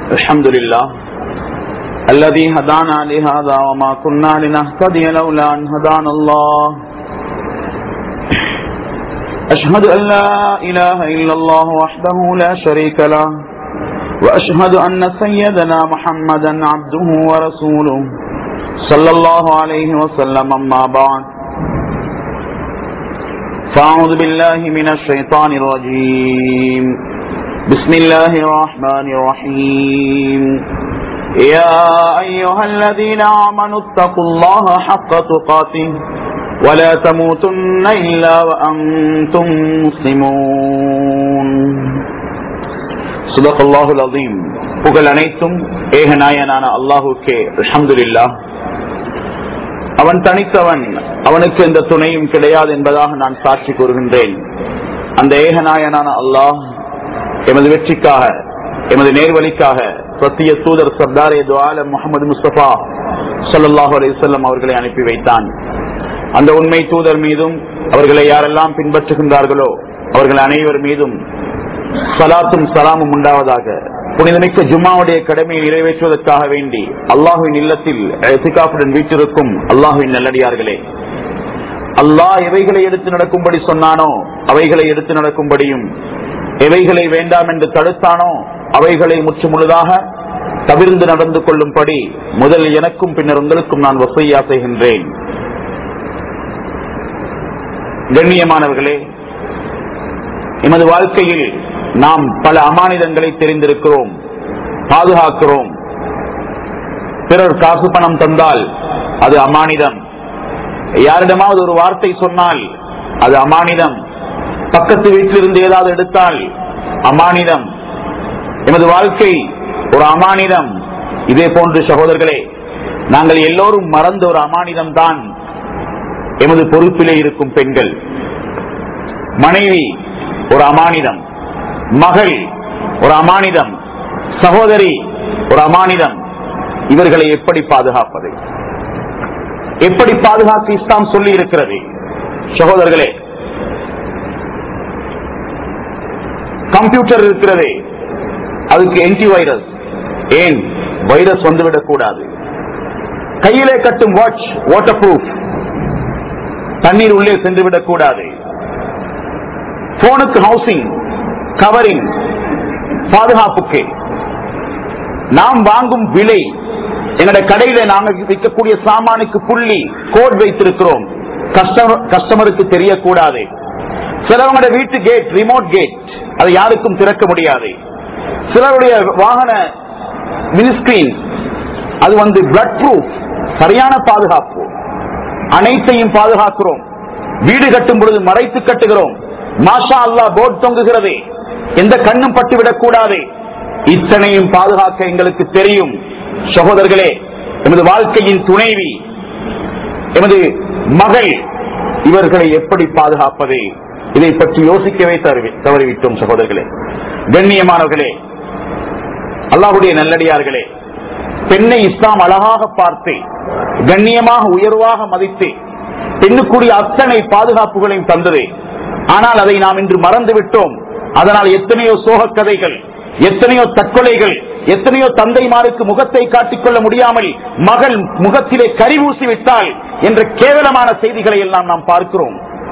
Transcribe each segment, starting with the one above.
الحمد لله الذي هدانا لهذا وما كنا لنهتدي لولا أن هدانا الله أشهد أن لا إله إلا الله وحده لا شريك له وأشهد أن سيدنا محمدا عبده ورسوله صلى الله عليه وسلم أما بعد فأعوذ بالله من الشيطان الرجيم بسم الله الرحمن الرحيم يا أيها الذين آمنوا اتقوا الله حق تقاته ولا تموتن إلا وأنتم مسلمون صدق الله العظيم புகழ் அனைத்தும் ஏகநாயனான அல்லாஹுக்கே அல்ஹம்துலில்லா அவன் தனித்தவன் அவனுக்கு எந்த துணையும் கிடையாது என்பதாக நான் சாட்சி கூறுகின்றேன் அந்த ஏகநாயனான அல்லாஹ் எமது வெற்றிக்காக எமது நேர்வழிக்காக சத்திய தூதர் சர்தாரே துவால முகமது முஸ்தபா சல்லாஹூ அலிசல்லம் அவர்களை அனுப்பி வைத்தான் அந்த உண்மை தூதர் மீதும் அவர்களை யாரெல்லாம் பின்பற்றுகின்றார்களோ அவர்கள் அனைவர் மீதும் சலாத்தும் சலாமும் உண்டாவதாக புனிதமிக்க ஜும்மாவுடைய கடமையை நிறைவேற்றுவதற்காக வேண்டி அல்லாஹுவின் இல்லத்தில் எத்திகாப்புடன் வீட்டிருக்கும் அல்லாஹுவின் நல்லடியார்களே அல்லாஹ் எவைகளை எடுத்து நடக்கும்படி சொன்னானோ அவைகளை எடுத்து நடக்கும்படியும் எவைகளை வேண்டாம் என்று தடுத்தானோ அவைகளை முற்று முழுதாக தவிர்ந்து நடந்து கொள்ளும்படி முதல் எனக்கும் பின்னர் உங்களுக்கும் நான் வசையா செய்கின்றேன் கண்ணியமானவர்களே எமது வாழ்க்கையில் நாம் பல அமானிதங்களை தெரிந்திருக்கிறோம் பாதுகாக்கிறோம் பிறர் காசு பணம் தந்தால் அது அமானிதம் யாரிடமாவது ஒரு வார்த்தை சொன்னால் அது அமானிதம் பக்கத்து வீட்டிலிருந்து ஏதாவது எடுத்தால் அமானிதம் எமது வாழ்க்கை ஒரு அமானிதம் இதே போன்று சகோதரர்களே நாங்கள் எல்லோரும் மறந்த ஒரு அமானிதம் தான் எமது பொறுப்பிலே இருக்கும் பெண்கள் மனைவி ஒரு அமானிதம் மகள் ஒரு அமானிதம் சகோதரி ஒரு அமானிதம் இவர்களை எப்படி பாதுகாப்பது எப்படி பாதுகாக்க இஸ்லாம் சொல்லி இருக்கிறது சகோதரர்களே கம்ப்யூட்டர் இருக்கிறது அதுக்கு என்டி வைரஸ் ஏன் வைரஸ் வந்துவிடக் கூடாது கையிலே கட்டும் வாட்ச் வாட்டர் ப்ரூஃப் தண்ணீர் உள்ளே சென்று விடக் கூடாது போனுக்கு ஹவுசிங் கவரிங் பாதுகாப்புக்கு நாம் வாங்கும் விலை எங்களுடைய கடையில நாங்கள் விற்கக்கூடிய சாமானுக்கு புள்ளி கோட் வைத்திருக்கிறோம் கஸ்டமருக்கு தெரியக்கூடாது சிலவங்களுடைய வீட்டு கேட் ரிமோட் கேட் அதை யாருக்கும் திறக்க முடியாது சிலருடைய வாகன மினிஸ்கிரீன் அது வந்து பிளட் ப்ரூஃப் சரியான பாதுகாப்பு அனைத்தையும் பாதுகாக்கிறோம் வீடு கட்டும் பொழுது மறைத்து கட்டுகிறோம் மாஷா அல்லா போர்ட் தொங்குகிறது எந்த கண்ணும் பட்டுவிடக் கூடாது இத்தனையும் பாதுகாக்க எங்களுக்கு தெரியும் சகோதரர்களே எமது வாழ்க்கையின் துணைவி எமது மகள் இவர்களை எப்படி பாதுகாப்பது இதை பற்றி யோசிக்கவே தவறிவிட்டோம் சகோதரர்களே கண்ணியமானவர்களே அல்லாஹுடைய நல்லடியார்களே பெண்ணை இஸ்லாம் அழகாக பார்த்து கண்ணியமாக உயர்வாக மதித்து பெண்ணுக்குரிய அத்தனை பாதுகாப்புகளையும் தந்தது ஆனால் அதை நாம் இன்று மறந்து விட்டோம் அதனால் எத்தனையோ சோக கதைகள் எத்தனையோ தற்கொலைகள் எத்தனையோ தந்தைமாருக்கு முகத்தை காட்டிக்கொள்ள முடியாமல் மகள் முகத்திலே கரிவூசி விட்டால் என்ற கேவலமான செய்திகளை எல்லாம் நாம் பார்க்கிறோம்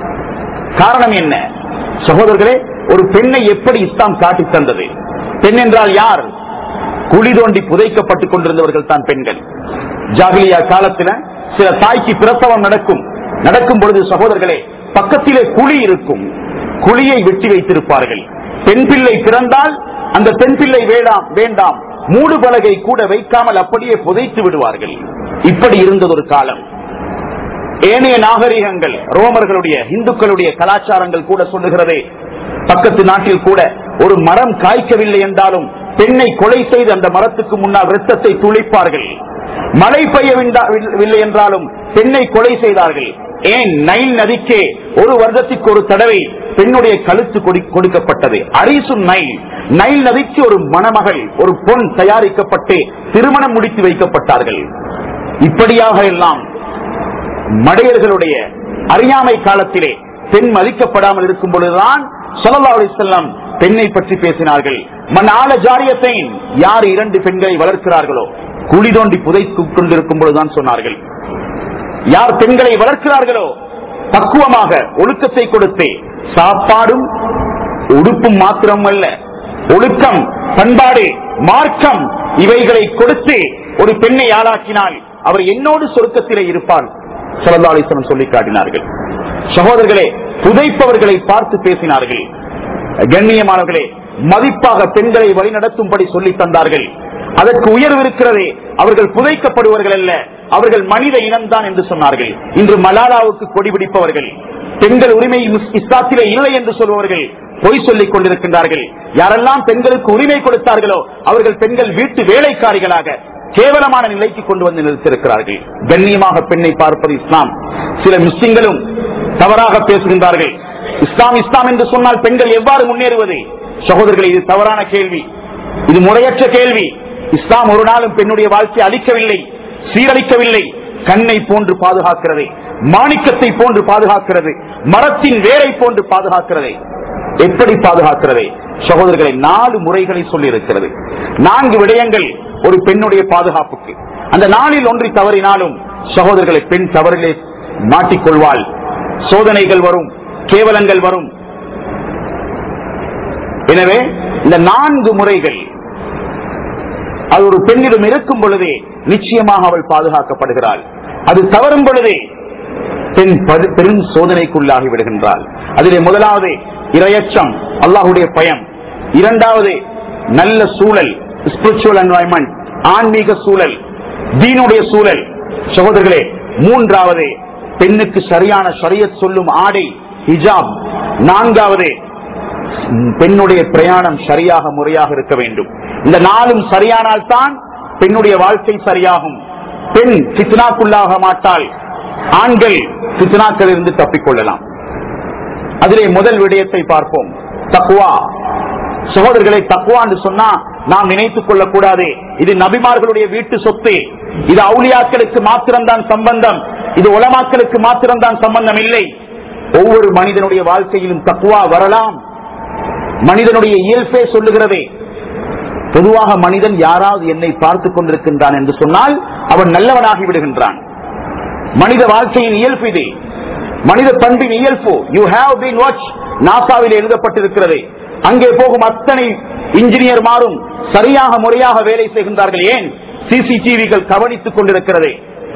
காரணம் என்ன சகோதரர்களே ஒரு பெண்ணை எப்படி இஸ்லாம் காட்டி தந்தது பெண் என்றால் யார் குழி தோண்டி புதைக்கப்பட்டுக் கொண்டிருந்தவர்கள் தான் பெண்கள் ஜாகிலியா காலத்தில் சில தாய்க்கு பிரசவம் நடக்கும் நடக்கும் பொழுது சகோதரர்களே பக்கத்திலே குழி இருக்கும் குழியை வெட்டி வைத்திருப்பார்கள் பெண் பிள்ளை பிறந்தால் அந்த பெண் பிள்ளை வேண்டாம் வேண்டாம் மூடு பலகை கூட வைக்காமல் அப்படியே புதைத்து விடுவார்கள் இப்படி இருந்தது ஒரு காலம் ஏனைய நாகரிகங்கள் ரோமர்களுடைய இந்துக்களுடைய கலாச்சாரங்கள் கூட சொல்லுகிறதே பக்கத்து நாட்டில் கூட ஒரு மரம் காய்க்கவில்லை என்றாலும் பெண்ணை கொலை செய்து அந்த மரத்துக்கு முன்னால் ரத்தத்தை துளைப்பார்கள் மழை பெய்யவில்லை என்றாலும் பெண்ணை கொலை செய்தார்கள் ஏன் நைல் நதிக்கே ஒரு வருடத்திற்கு ஒரு தடவை பெண்ணுடைய கழுத்து கொடுக்கப்பட்டது அரிசு நைல் நைல் நதிக்கு ஒரு மணமகள் ஒரு பொன் தயாரிக்கப்பட்டு திருமணம் முடித்து வைக்கப்பட்டார்கள் இப்படியாக எல்லாம் மடையர்களுடைய அறியாமை காலத்திலே பெண் மதிக்கப்படாமல் இருக்கும் பொழுதுதான் ஸல்லல்லாஹு அலைஹி வஸல்லம் பெண்ணை பற்றி பேசினார்கள் மன் ஆல ஜாரியத்தை யார் இரண்டு பெண்களை வளர்க்கிறார்களோ குழி தோண்டி புதைத்துக் கொண்டிருக்கும் பொழுதுதான் சொன்னார்கள் யார் பெண்களை வளர்க்கிறார்களோ பக்குவமாக ஒழுக்கத்தை கொடுத்து சாப்பாடும் உடுப்பும் மாத்திரம் அல்ல ஒழுக்கம் பண்பாடு மார்க்கம் இவைகளை கொடுத்து ஒரு பெண்ணை ஆளாக்கினால் அவர் என்னோடு சொருக்கத்திலே இருப்பார் சலதாலிசனம் சொல்லி காட்டினார்கள் சகோதரர்களே புதைப்பவர்களை பார்த்து பேசினார்கள் கண்ணியமானவர்களே மதிப்பாக பெண்களை வழிநடத்தும்படி சொல்லி தந்தார்கள் அதற்கு உயர்வு இருக்கிறதே அவர்கள் புதைக்கப்படுவார்கள் அல்ல அவர்கள் மனித இனம்தான் என்று சொன்னார்கள் இன்று மலாலாவுக்கு கொடி பிடிப்பவர்கள் பெண்கள் உரிமை முஸ்- இஸ்லாத்திலே இல்லை என்று சொல்பவர்கள் பொய் சொல்லிக் கொண்டிருக்கின்றார்கள் யாரெல்லாம் பெண்களுக்கு உரிமை கொடுத்தார்களோ அவர்கள் பெண்கள் வீட்டு வேலைக்காரிகளாக கேவலமான நிலைக்கு கொண்டு வந்து நிறுத்திருக்கிறார்கள் கண்ணியமாக பெண்ணை பார்ப்பது இஸ்லாம் சில முஸ்லிம்களும் தவறாக பேசுகின்றார்கள் இஸ்லாம் இஸ்லாம் என்று சொன்னால் பெண்கள் எவ்வாறு முன்னேறுவது சகோதரர்களே இது தவறான கேள்வி இது முறையற்ற கேள்வி இஸ்லாம் ஒரு நாளும் பெண்ணுடைய வாழ்க்கையை அளிக்கவில்லை சீரழிக்கவில்லை கண்ணை போன்று பாதுகாக்கிறது மாணிக்கத்தை போன்று பாதுகாக்கிறது மரத்தின் வேரை போன்று பாதுகாக்கிறது எப்படி பாதுகாக்கிறது சகோதரர்களை நாலு முறைகளை சொல்லி இருக்கிறது நான்கு விடயங்கள் ஒரு பெண்ணுடைய பாதுகாப்புக்கு அந்த நாளில் ஒன்றி தவறினாலும் சகோதரர்களை பெண் தவறிலே மாட்டிக்கொள்வாள் சோதனைகள் வரும் கேவலங்கள் வரும் எனவே இந்த நான்கு முறைகள் அது ஒரு பெண்ணிடம் இருக்கும் பொழுதே நிச்சயமாக அவள் பாதுகாக்கப்படுகிறாள் அது தவறும் பொழுதே பெண் படு- பெரும் சோதனைக்குள்ளாகி விடுகின்றாள் அதிலே முதலாவது இரையச்சம் அல்லாஹுடைய பயம் இரண்டாவது நல்ல சூழல் ஸ்பிரிச்சுவல் என்வாயன்மெண்ட் ஆன்மீக சூழல் தீனுடைய சூழல் சகோதரர்களே மூன்றாவது பெண்ணுக்கு சரியான ஷரியத் சொல்லும் ஆடை ஹிஜாப் நான்காவது பெண்ணுடைய பிரயாணம் சரியாக முறையாக இருக்க வேண்டும் இந்த நாளும் சரியானால் தான் பெண்ணுடைய வாழ்க்கை சரியாகும் பெண் சித்னாக்குள்ளாக மாட்டால் ஆண்கள் சித்னாக்கள் இருந்து தப்பிக்கொள்ளலாம் அதிலே முதல் விடயத்தை பார்ப்போம் தக்குவா சகோதரர்களை தக்குவா என்று சொன்னா நாம் நினைத்துக் கொள்ளக்கூடாது இது நபிமார்களுடைய வீட்டு சொத்து இது அவுலியாக்களுக்கு மாத்திரம்தான் சம்பந்தம் இது உலமாக்களுக்கு மாத்திரம்தான் சம்பந்தம் இல்லை ஒவ்வொரு மனிதனுடைய வாழ்க்கையிலும் தக்குவா வரலாம் மனிதனுடைய இயல்பே சொல்லுகிறதே பொதுவாக மனிதன் யாராவது என்னை பார்த்துக் கொண்டிருக்கின்றான் என்று சொன்னால் அவன் நல்லவனாகி விடுகின்றான் மனித வாழ்க்கையின் இயல்பு இது மனித பண்பின் இயல்பு யூ ஹாவ் பீன் வாட்ச் நாசாவில் எழுதப்பட்டிருக்கிறது அங்கே போகும் அத்தனை இன்ஜினியர் மாறும் சரியாக முறையாக வேலை செய்கின்றார்கள் ஏன் சிசிடிவிகள் கவனித்துக் கொண்டிருக்கிறது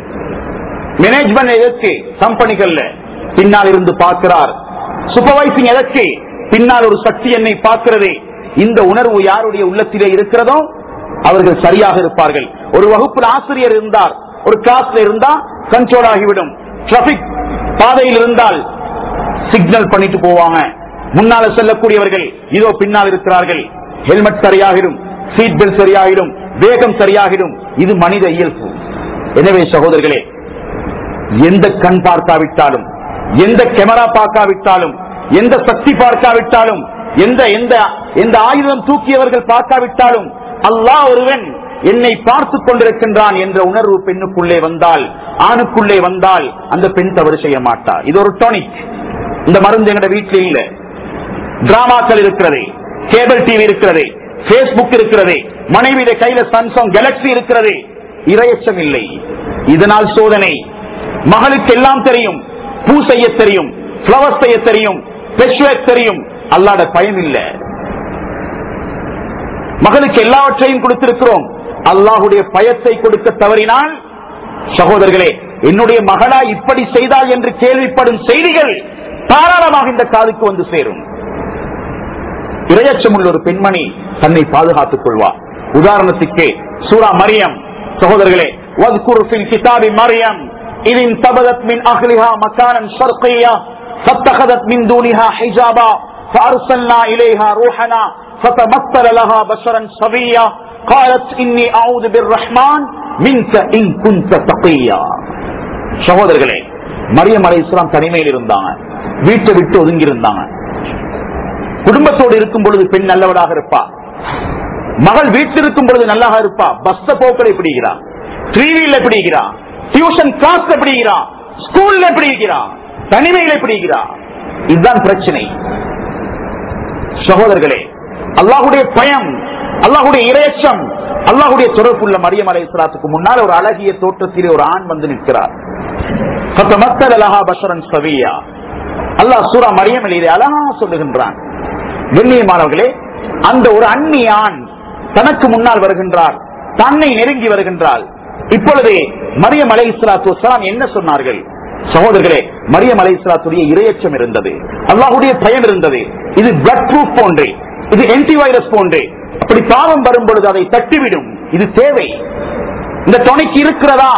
மேனேஜ்மெண்ட் எதற்கு கம்பெனிகள்ல பின்னால் இருந்து பார்க்கிறார் சூப்பர்வைசிங் எதற்கு பின்னால் ஒரு சக்தி என்னை பார்க்கிறது இந்த உணர்வு யாருடைய உள்ளத்திலே இருக்கிறதோ அவர்கள் சரியாக இருப்பார்கள் ஒரு வகுப்பில் ஆசிரியர் இருந்தார் ஒரு கிளாஸ்ல இருந்தா கண்ட்ரோல் ஆகிவிடும் டிராபிக் பாதையில் இருந்தால் சிக்னல் பண்ணிட்டு போவாங்க முன்னால செல்லக்கூடியவர்கள் இதோ பின்னால் இருக்கிறார்கள் ஹெல்மெட் சரியாகிடும் சீட் பெல்ட் சரியாகிடும் வேகம் சரியாகிடும் இது மனித இயல்பு எனவே சகோதரர்களே எந்த கண் பார்க்காவிட்டாலும் எந்த கேமரா பார்க்காவிட்டாலும் எந்த சக்தி பார்க்காவிட்டாலும் எந்த எந்த எந்த ஆயுதம் தூக்கியவர்கள் பார்க்காவிட்டாலும் அல்லாஹ் ஒருவன் என்னை பார்த்துக் கொண்டிருக்கின்றான் என்ற உணர்வு பெண்ணுக்குள்ளே வந்தால் ஆணுக்குள்ளே வந்தால் அந்த பெண் தவறு செய்ய மாட்டார் இது ஒரு டானிக் இந்த மருந்து எங்கட வீட்டில் இல்ல டிராமாக்கள் இருக்கிறது கேபிள் டிவி இருக்கிறது பேஸ்புக் இருக்கிறது மனைவியிட கையில சாம்சங் கேலக்சி இருக்கிறது இரையச்சம் இல்லை இதனால் சோதனை மகளுக்கு எல்லாம் தெரியும் பூ செய்ய தெரியும் பிளவர் செய்ய தெரியும் பெஷ்வேக் தெரியும் அல்லாட பயம் இல்ல மகளுக்கு எல்லாவற்றையும் கொடுத்திருக்கிறோம் அல்லாஹுடைய பயத்தை கொடுக்க தவறினால் சகோதரர்களே என்னுடைய மகளா இப்படி செய்தால் என்று கேள்விப்படும் செய்திகள் தாராளமாக இந்த காதுக்கு வந்து சேரும் இரையச்சம் உள்ள ஒரு பெண்மணி தன்னை பாதுகாத்துக் கொள்வார் உதாரணத்துக்கு சூரா மரியம் சகோதரர்களே واذكر في الكتاب مريم إذ انتبذت من أهلها مكانا شرقيا فاتخذت من دونها حجابا فأرسلنا إليها روحنا فتمثل لها بشرا سويا قالت إني أعوذ بالرحمن منك إن كنت تقيا சகோதரர்களே மரியம் அலை இஸ்லாம் தனிமையில் இருந்தாங்க வீட்டை விட்டு ஒதுங்கி இருந்தாங்க குடும்பத்தோடு இருக்கும் பொழுது பெண் நல்லவளாக இருப்பா மகள் வீட்டில் இருக்கும் பொழுது நல்லாக இருப்பா பஸ் போக்கள் எப்படி இருக்கிறா டிவியில் எப்படி இருக்கிறா டியூஷன் கிளாஸ் எப்படி இருக்கிறா ஸ்கூல்ல எப்படி இருக்கிறா தனிமையில் எப்படி இருக்கிறா இதுதான் பிரச்சனை சகோதரர்களே அல்லாஹுடைய பயம் அல்லாஹுடைய இரையச்சம் அல்லாஹுடைய தொடர்புள்ள மரியம் அலை இஸ்லாத்துக்கு முன்னால் ஒரு அழகிய தோற்றத்திலே ஒரு ஆண் வந்து நிற்கிறார் ஃபத்தமத்தல் லஹா பஷரன் சவியா அல்லாஹ் சூரா மரியம் இதை அழகா சொல்லுகின்றான் கண்ணியமானவர்களே அந்த ஒரு அந்நிய ஆண் தனக்கு முன்னால் வருகின்றார் தன்னை நெருங்கி வருகின்றாள் இப்பொழுது மரியம் அலை இஸ்லாத்து வஸ்ஸலாம் என்ன சொன்னார்கள் சகோதரர்களே மரியம் அலை இஸ்லாத்துடைய இரையச்சம் இருந்தது அல்லாஹுடைய பயம் இருந்தது இது பிளட் ப்ரூஃப் போன்றே இது ஆன்டிவைரஸ் போன்றே அப்படி பாவம் வரும் பொழுது அதை தட்டிவிடும் இது தேவை இந்த துணைக்கு இருக்கிறதா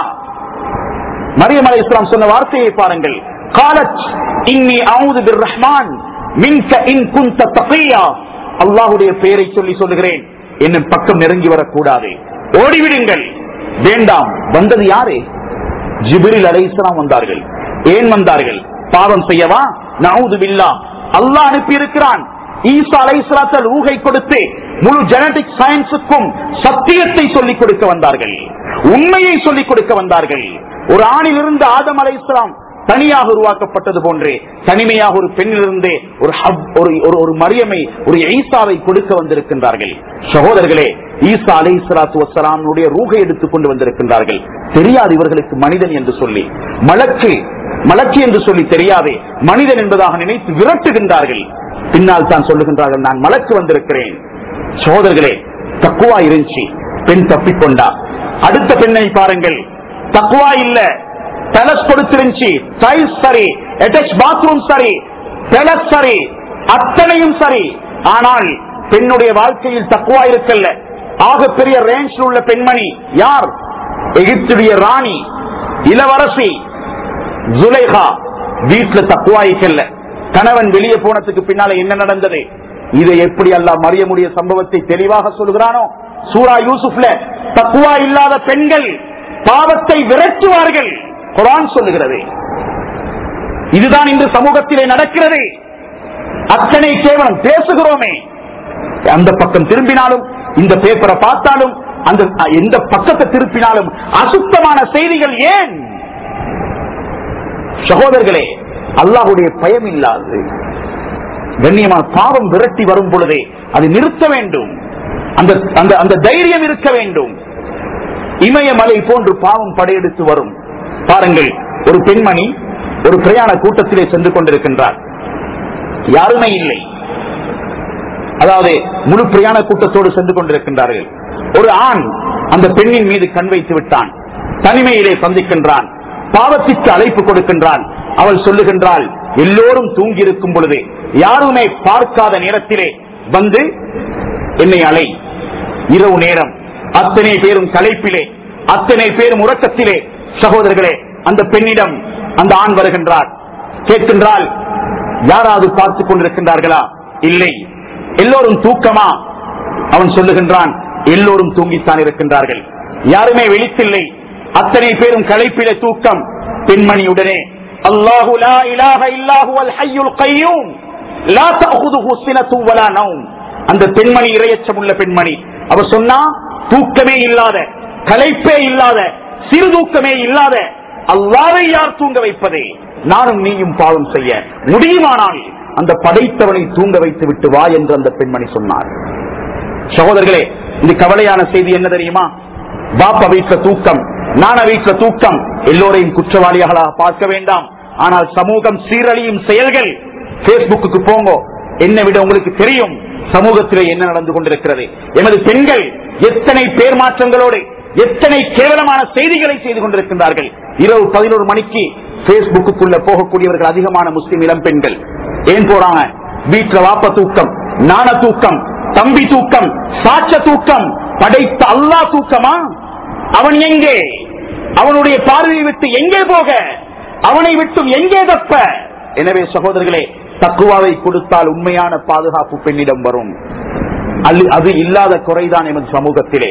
மரியம் அலை இஸ்லாம் சொன்ன வார்த்தையை பாருங்கள் காலத் இன்னி அவுது பிர் ரஹ்மான் மின்க இன் குந்த தகையா அல்லாஹுடைய பெயரை சொல்லி சொல்லுகிறேன் என்னும் பக்கம் நெருங்கி வரக்கூடாது ஓடிவிடுங்கள் வேண்டாம் வந்தது யாரு ஜிபிரில் அலை இஸ்லாம் வந்தார்கள் ஏன் வந்தார்கள் பாவம் செய்யவா நவுது பில்லா அல்லாஹ் அனுப்பி இருக்கிறான் ஈசா அலை இஸ்லாத்தல் ஊகை கொடுத்து முழு ஜெனடிக் சயின்ஸுக்கும் சத்தியத்தை சொல்லிக் கொடுக்க வந்தார்கள் உண்மையை சொல்லிக் கொடுக்க வந்தார்கள் ஒரு ஆணிலிருந்து ஆதம் அலை இஸ்லாம் தனியாக உருவாக்கப்பட்டது போன்றே தனிமையாக ஒரு பெண்ணிலிருந்தே ஒரு ஹப் ஒரு ஒரு- ஒரு மரியமை ஒரு ஈசாவை கொடுக்க வந்திருக்கின்றார்கள் சகோதரர்களே ஈசா அலை இஸ்லாத்து வசலாமுடைய ரூகை எடுத்துக் கொண்டு வந்திருக்கின்றார்கள் தெரியாது இவர்களுக்கு மனிதன் என்று சொல்லி மலக்கு மலக்கு என்று சொல்லி தெரியாதே மனிதன் என்பதாக நினைத்து விரட்டுகின்றார்கள் பின்னால் தான் சொல்லுகின்றார்கள் நான் மலக்கு வந்திருக்கிறேன் சகோதரர்களே தக்குவா இருந்துச்சு பெண் தப்பிக்கொண்டா அடுத்த பெண்ணை பாருங்கள் தக்குவா இல்ல பேலஸ் கொடுத்திருந்துச்சு டைல்ஸ் சரி அட்டாச் பாத்ரூம் சரி பேலஸ் சரி அத்தனையும் சரி ஆனால் பெண்ணுடைய வாழ்க்கையில் தக்குவா இருக்கல்ல ஆக பெரிய ரேஞ்சில் உள்ள பெண்மணி யார் எகிப்துடைய ராணி இளவரசி ஜுலைஹா வீட்டுல தக்குவாய்க்கல்ல கணவன் வெளியே போனதுக்கு பின்னால என்ன நடந்தது இதை எப்படி அல்லாஹ் மறியமுடைய சம்பவத்தை தெளிவாக சொல்கிறானோ சூரா யூசுப்ல தக்குவா இல்லாத பெண்கள் பாவத்தை விரட்டுவார்கள் குரான் சொல்லுகிறது இதுதான் இந்த சமூகத்திலே நடக்கிறது அத்தனை கேவலம் பேசுகிறோமே அந்த பக்கம் திரும்பினாலும் இந்த பேப்பரை பார்த்தாலும் அந்த எந்த பக்கத்தை திருப்பினாலும் அசுத்தமான செய்திகள் ஏன் சகோதரர்களே அல்லாஹுடைய பயம் இல்லாது கண்ணியமான பாவம் விரட்டி வரும் பொழுதே அது நிறுத்த வேண்டும் அந்த அந்த அந்த தைரியம் இருக்க வேண்டும் இமயமலை போன்று பாவம் படையெடுத்து வரும் பாருங்கள் ஒரு பெண்மணி ஒரு பிரயாண கூட்டத்திலே சென்று கொண்டிருக்கின்றார் யாருமே இல்லை அதாவது முழு பிரயாண கூட்டத்தோடு சென்று கொண்டிருக்கின்றார்கள் ஒரு ஆண் அந்த பெண்ணின் மீது கண் வைத்து விட்டான் தனிமையிலே சந்திக்கின்றான் பாவத்திற்கு அழைப்பு கொடுக்கின்றான் அவள் சொல்லுகின்றாள் எல்லோரும் தூங்கி இருக்கும் பொழுது யாருமே பார்க்காத நேரத்திலே வந்து என்னை அலை இரவு நேரம் அத்தனை பேரும் களைப்பிலே அத்தனை பேரும் உறக்கத்திலே சகோதரர்களே அந்த பெண்ணிடம் அந்த ஆண் வருகின்றார் கேட்கின்றால் யாராவது பார்த்துக் கொண்டிருக்கின்றார்களா இல்லை எல்லோரும் தூக்கமா அவன் சொல்லுகின்றான் எல்லோரும் தூங்கித்தான் இருக்கின்றார்கள் யாருமே விழித்தில்லை அத்தனை பேரும் களைப்பிலே தூக்கம் பெண்மணியுடனே அல்லாஹு லா இலாஹ இல்லாஹு அல் ஹய்யுல் கய்யூம் லா தஅخذஹு சினத்து வலா நௌம் அந்த பெண்மணி இரையச்சம் உள்ள பெண்மணி அவர் சொன்னா தூக்கமே இல்லாத களைப்பே இல்லாத சிறு தூக்கமே இல்லாத அல்லாவை யார் தூங்க வைப்பதே நானும் நீயும் பாவம் செய்ய முடியுமானால் அந்த படைத்தவனை தூங்க வைத்து விட்டு வா என்று அந்த பெண்மணி சொன்னார் சகோதரர்களே இது கவலையான செய்தி என்ன தெரியுமா பாப்பா வீட்டுல தூக்கம் நான வீட்டுல தூக்கம் எல்லோரையும் குற்றவாளிகளாக பார்க்க வேண்டாம் ஆனால் சமூகம் சீரழியும் செயல்கள் பேஸ்புக்கு போங்க என்னை விட உங்களுக்கு தெரியும் சமூகத்திலே என்ன நடந்து கொண்டிருக்கிறது எமது பெண்கள் எத்தனை பேர் மாற்றங்களோடு எத்தனை கேவலமான செய்திகளை செய்து கொண்டிருக்கின்றார்கள் இரவு பதினோரு மணிக்கு பேஸ்புக்குள்ள போகக்கூடியவர்கள் அதிகமான முஸ்லிம் இளம் பெண்கள் ஏன் போறாங்க வீட்டுல வாப்ப தூக்கம் நாண தூக்கம் தம்பி தூக்கம் சாட்ச தூக்கம் படைத்த அல்லா தூக்கமா அவன் எங்கே அவனுடைய பார்வையை விட்டு எங்கே போக அவனை விட்டும் எங்கே தப்ப எனவே சகோதரர்களே தக்குவாவை கொடுத்தால் உண்மையான பாதுகாப்பு பெண்ணிடம் வரும் அல்ல- அது இல்லாத குறைதான் எமது சமூகத்திலே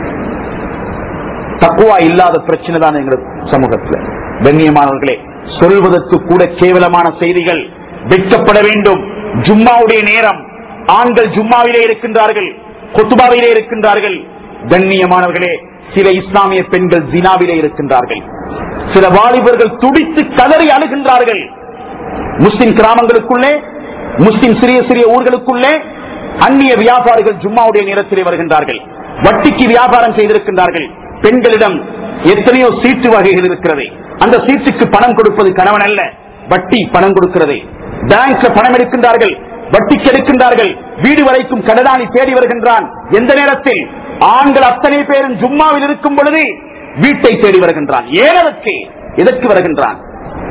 தக்குவா இல்லாத பிரச்சனை தான் எங்கள் சமூகத்தில் கண்ணியமானவர்களே சொல்வதற்கு கூட கேவலமான செய்திகள் வெட்கப்பட வேண்டும் ஜும்மாவுடைய நேரம் ஆண்கள் ஜும்மாவிலே இருக்கின்றார்கள் கொத்துபாவிலே இருக்கின்றார்கள் கண்ணியமானவர்களே சில இஸ்லாமிய பெண்கள் ஜினாவிலே இருக்கின்றார்கள் சில வாலிபர்கள் துடித்து கதறி அழுகின்றார்கள் முஸ்லிம் கிராமங்களுக்குள்ளே முஸ்லிம் சிறிய சிறிய ஊர்களுக்குள்ளே அந்நிய வியாபாரிகள் ஜும்மாவுடைய நேரத்திலே வருகின்றார்கள் வட்டிக்கு வியாபாரம் செய்திருக்கின்றார்கள் பெண்களிடம் எத்தனையோ சீட்டு வகைகள் இருக்கிறது அந்த சீட்டுக்கு பணம் கொடுப்பது கணவன் அல்ல வட்டி பணம் கொடுக்கிறது பேங்க்ல பணம் எடுக்கின்றார்கள் வட்டிக்கு எடுக்கின்றார்கள் வீடு வரைக்கும் கடனாளி தேடி வருகின்றான் எந்த நேரத்தில் ஆண்கள் அத்தனை பேரும் ஜும்மாவில் இருக்கும் பொழுது வீட்டை தேடி வருகின்றான் ஏன் அதற்கு எதற்கு வருகின்றான்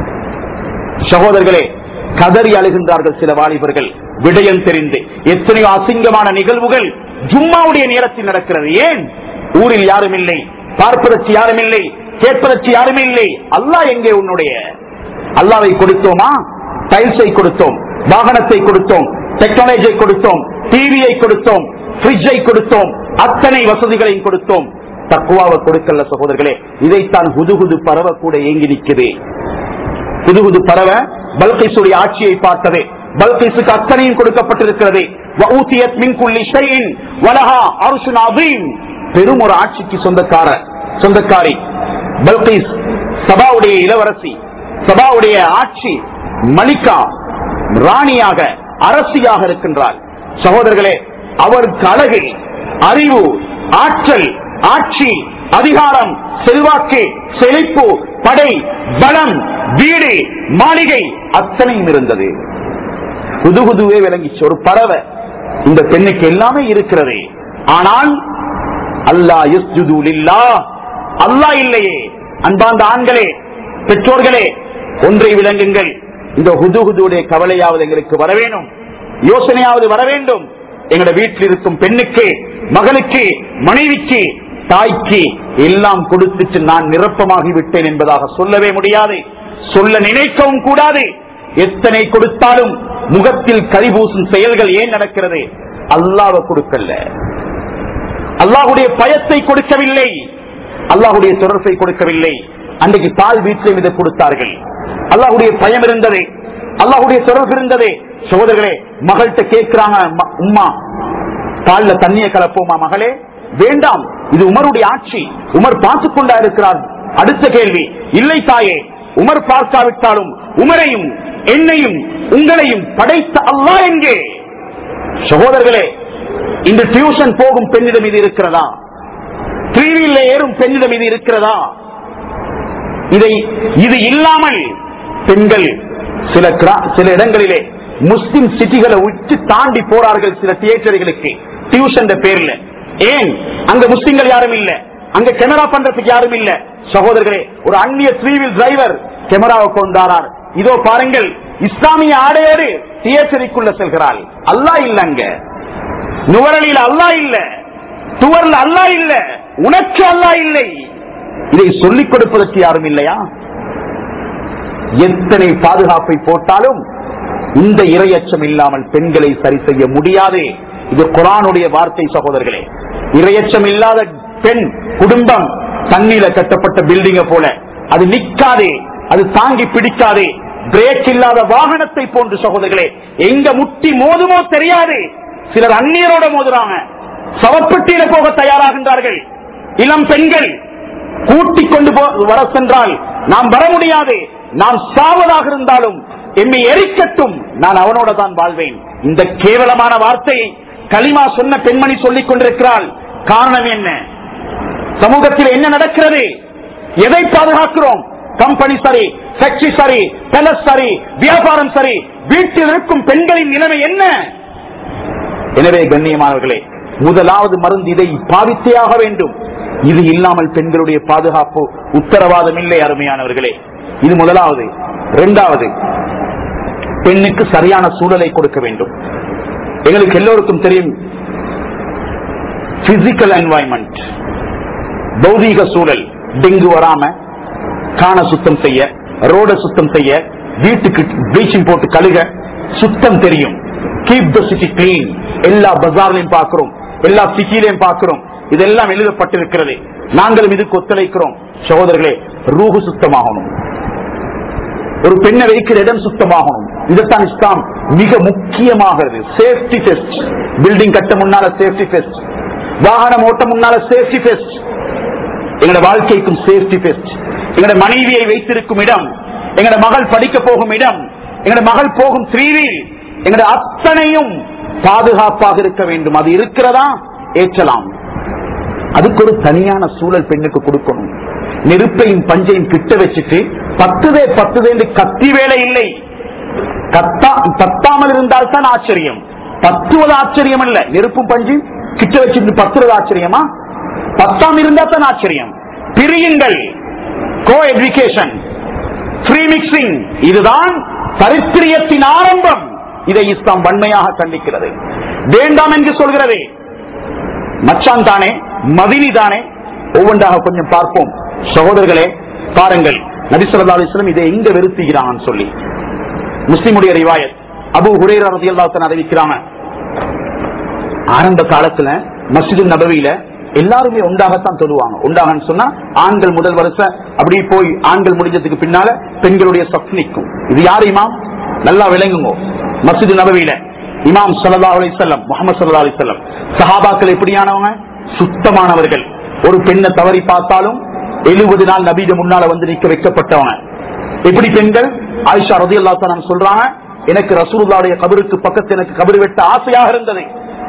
சகோதரர்களே கதறி அழுகின்றார்கள் சில வாலிபர்கள் விடயம் தெரிந்து எத்தனையோ அசிங்கமான நிகழ்வுகள் ஜும்மாவுடைய நேரத்தில் நடக்கிறது ஏன் ஊரில் யாரும் இல்லை பார்ப்பதற்கு யாரும் இல்லை கேட்பதற்கு யாரும் இல்லை அல்லாஹ் எங்கே உன்னுடைய அல்லாவை கொடுத்தோமா டைல்ஸை கொடுத்தோம் வாகனத்தை கொடுத்தோம் டெக்னாலஜியை கொடுத்தோம் டிவியை கொடுத்தோம் பிரிட்ஜை கொடுத்தோம் அத்தனை வசதிகளையும் கொடுத்தோம் தக்குவாவை கொடுக்கல சகோதரர்களே இதைத்தான் ஹுதுகுது பரவ கூட ஏங்கி நிற்குது புதுகுது பரவ பல்கைசுடைய ஆட்சியை பார்த்தது பல்கைசுக்கு அத்தனையும் கொடுக்கப்பட்டிருக்கிறது வஊதியத் மின் குல்லி ஷைஇன் வலஹா அர்ஷுன் அதீம். பெரும் ஒரு ஆட்சிக்கு சொந்தக்கார சொந்தக்காரி பல்கைஸ் சபாவுடைய இளவரசி சபாவுடைய ஆட்சி மலிகா ராணியாக அரசியாக இருக்கின்றார் சகோதரர்களே அவருக்கு அழகு அறிவு ஆற்றல் ஆட்சி அதிகாரம் செல்வாக்கு செழிப்பு படை பலம் வீடு மாளிகை அத்தனையும் இருந்தது புதுகுதுவே விளங்கிச்சு ஒரு பறவை இந்த பெண்ணுக்கு எல்லாமே இருக்கிறது ஆனால் அல்லா யுஸ்ஜுதுலில்லா அல்லாஹ் இல்லையே அன்பார்ந்த ஆண்களே பெற்றோர்களே ஒன்றை விளங்குங்கள் இந்த ஹுதுகுதுடைய கவலையாவது எங்களுக்கு வர வேணும் யோசனையாவது வர வேண்டும் எங்களோட வீட்டில் இருக்கும் பெண்ணுக்கு மகனுக்கு மனைவிக்கு தாய்க்கு எல்லாம் கொடுத்துட்டு நான் நிரப்பமாகி விட்டேன் என்பதாக சொல்லவே முடியாது சொல்ல நினைக்கவும் கூடாது எத்தனை கொடுத்தாலும் முகத்தில் கரிபூசும் செயல்கள் ஏன் நடக்கிறது அல்லாஹ்வை கொடுக்கல அல்லாஹுடைய பயத்தை கொடுக்கவில்லை அல்லாஹுடைய தொடர்பை கொடுக்கவில்லை அன்றைக்கு பால் வீட்டிலும் இதை கொடுத்தார்கள் அல்லாஹுடைய பயம் இருந்தது அல்லாஹுடைய தொடர்பு இருந்தது சகோதரர்களே மகள்கிட்ட கேட்கிறாங்க "ம- உம்மா பால்ல தண்ணியை கலப்போமா மகளே வேண்டாம் இது உமருடைய ஆட்சி உமர் பார்த்துக் கொண்டா இருக்கிறார் அடுத்த கேள்வி இல்லை தாயே உமர் பார்க்காவிட்டாலும் உமரையும் என்னையும் உங்களையும் படைத்த அல்லாஹ் எங்கே சகோதரர்களே இந்த டியூஷன் போகும் பெண்ணிடம் இது இருக்கிறதா த்ரீவீல்ல ஏறும் பெண்ணிடம் இது இருக்கிறதா இதை இது இல்லாமல் பெண்கள் சில கிரா- சில இடங்களிலே முஸ்லிம் சிட்டிகளை விட்டு தாண்டி போறார்கள் சில தியேட்டர்களுக்கு டியூஷன் பேர்ல ஏன் அங்க முஸ்லிம்கள் யாரும் இல்ல அங்க கேமரா பண்றதுக்கு யாரும் இல்ல சகோதரர்களே ஒரு அந்நிய த்ரீவில் டிரைவர் கேமராவை கொண்டாரார் இதோ பாருங்கள் இஸ்லாமிய ஆடையோடு தியேட்டருக்குள்ள செல்கிறாள் அல்லாஹ் இல்ல அங்க நுவரலில் அல்லாஹ் இல்ல துவர்ல அல்லாஹ் இல்ல உனக்கு அல்லாஹ் இல்லை இதை சொல்லிக் கொடுப்பதற்கு யாரும் இல்லையா எத்தனை பாதுகாப்பை போட்டாலும் இந்த இரையச்சம் இல்லாமல் பெண்களை சரி செய்ய முடியாது இது குரானுடைய வார்த்தை சகோதரர்களே இரையச்சம் இல்லாத பெண் குடும்பம் தண்ணீர கட்டப்பட்ட பில்டிங்க போல அது நிக்காதே அது தாங்கி பிடிக்காதே பிரேக் இல்லாத வாகனத்தை போன்று சகோதரர்களே எங்க முட்டி மோதுமோ தெரியாது சிலர் அந்நியரோட மோதுறாங்க சவப்பட்டியில போக தயாராகின்றார்கள் இளம் பெண்கள் கூட்டிக் கொண்டு போ- வர சென்றால் நாம் வர முடியாது நாம் சாவதாக இருந்தாலும் எம்மை எரிக்கட்டும் நான் அவனோட தான் வாழ்வேன் இந்த கேவலமான வார்த்தையை களிமா சொன்ன பெண்மணி சொல்லிக் கொண்டிருக்கிறாள் காரணம் என்ன சமூகத்தில் என்ன நடக்கிறது எதை பாதுகாக்கிறோம் கம்பெனி சரி ஃபேக்டரி சரி பேலஸ் சரி வியாபாரம் சரி வீட்டில் இருக்கும் பெண்களின் நிலைமை என்ன எனவே கண்ணியமானவர்களே முதலாவது மருந்து இதை பாவித்தே ஆக வேண்டும் இது இல்லாமல் பெண்களுடைய பாதுகாப்பு உத்தரவாதம் இல்லை அருமையானவர்களே இது முதலாவது இரண்டாவது பெண்ணுக்கு சரியான சூழலை கொடுக்க வேண்டும் எங்களுக்கு எல்லோருக்கும் தெரியும் பிசிக்கல் என்வாயன்மெண்ட் பௌதீக சூழல் டெங்கு வராம காண சுத்தம் செய்ய ரோட சுத்தம் செய்ய வீட்டுக்கு ப்ளீச்சிங் போட்டு கழுக சுத்தம் தெரியும் கீப் த சிட்டி கிளீன் எல்லா பஜார்லையும் பார்க்கிறோம் எல்லா சிட்டிலையும் பார்க்கிறோம் இதெல்லாம் எழுதப்பட்டிருக்கிறது நாங்களும் இதுக்கு ஒத்துழைக்கிறோம் சகோதரர்களே ரூஹு சுத்தமாகணும் ஒரு பெண்ணை வைக்கிற இடம் சுத்தமாகணும் இதைத்தான் இஸ்லாம் மிக முக்கியமாகிறது சேஃப்டி டெஸ்ட் பில்டிங் கட்ட முன்னால சேஃப்டி டெஸ்ட் வாகனம் ஓட்ட முன்னால சேஃப்டி டெஸ்ட் எங்களோட வாழ்க்கைக்கும் சேஃப்டி டெஸ்ட் எங்களோட மனைவியை வைத்திருக்கும் இடம் எங்களோட மகள் படிக்க போகும் இடம் எங்களோட மகள் போகும் த்ரீவில் எங்களோட அத்தனையும் பாதுகாப்பாக இருக்க வேண்டும் அது இருக்கிறதா ஏற்றலாம் அதுக்கு ஒரு தனியான சூழல் பெண்ணுக்கு கொடுக்கணும் நெருப்பையும் பஞ்சையும் கிட்ட வச்சுட்டு பத்துதே பத்துதே என்று கத்தி வேலை இல்லை கத்தா பத்தாமல் இருந்தால் தான் ஆச்சரியம் பத்துவது ஆச்சரியம் அல்ல நெருப்பும் பஞ்சும் கிட்ட வச்சுட்டு பத்துவது ஆச்சரியமா பத்தாம் இருந்தா தான் ஆச்சரியம் பிரியுங்கள் கோ எஜுகேஷன் ஃப்ரீ மிக்சிங் இதுதான் சரித்திரியத்தின் ஆரம்பம் இதை இஸ்லாம் வன்மையாக கண்டிக்கிறது வேண்டாம் என்று சொல்கிறது மச்சான் தானே மதினி தானே ஒவ்வொன்றாக கொஞ்சம் பார்ப்போம் சகோதரர்களே பாருங்கள் நபிசல்லா அலிஸ்லம் இதை எங்க வெறுத்துகிறான் சொல்லி முஸ்லிமுடைய ரிவாயத் அபு ஹுரேரா ரதியல்லாத்தன் அறிவிக்கிறாங்க ஆரம்ப காலத்துல மஸ்ஜிது நபவியில எல்லாருமே ஒன்றாகத்தான் தொழுவாங்க ஒன்றாகன்னு சொன்னா ஆண்கள் முதல் வருஷம் அப்படி போய் ஆண்கள் முடிஞ்சதுக்கு பின்னால பெண்களுடைய சப் நிற்கும் இது யார் இமாம் நல்லா விளங்குங்க மஸ்ஜிது நபவியில இமாம் சல்லா அலிசல்லம் முகமது சல்லா அலிசல்லம் சஹாபாக்கள் எப்படியானவங்க சுத்தமானவர்கள் ஒரு பெண்ணை தவறி பார்த்தாலும் எழுபது நாள் நபீத முன்னால வந்து நிக்க வைக்கப்பட்டவங்க எப்படி பெண்கள் ஆயிஷா ரதி அல்லா சொல்றாங்க எனக்கு ரசூலுல்லாவுடைய கபருக்கு பக்கத்து எனக்கு கபரு வெட்ட ஆசையாக இருந்தது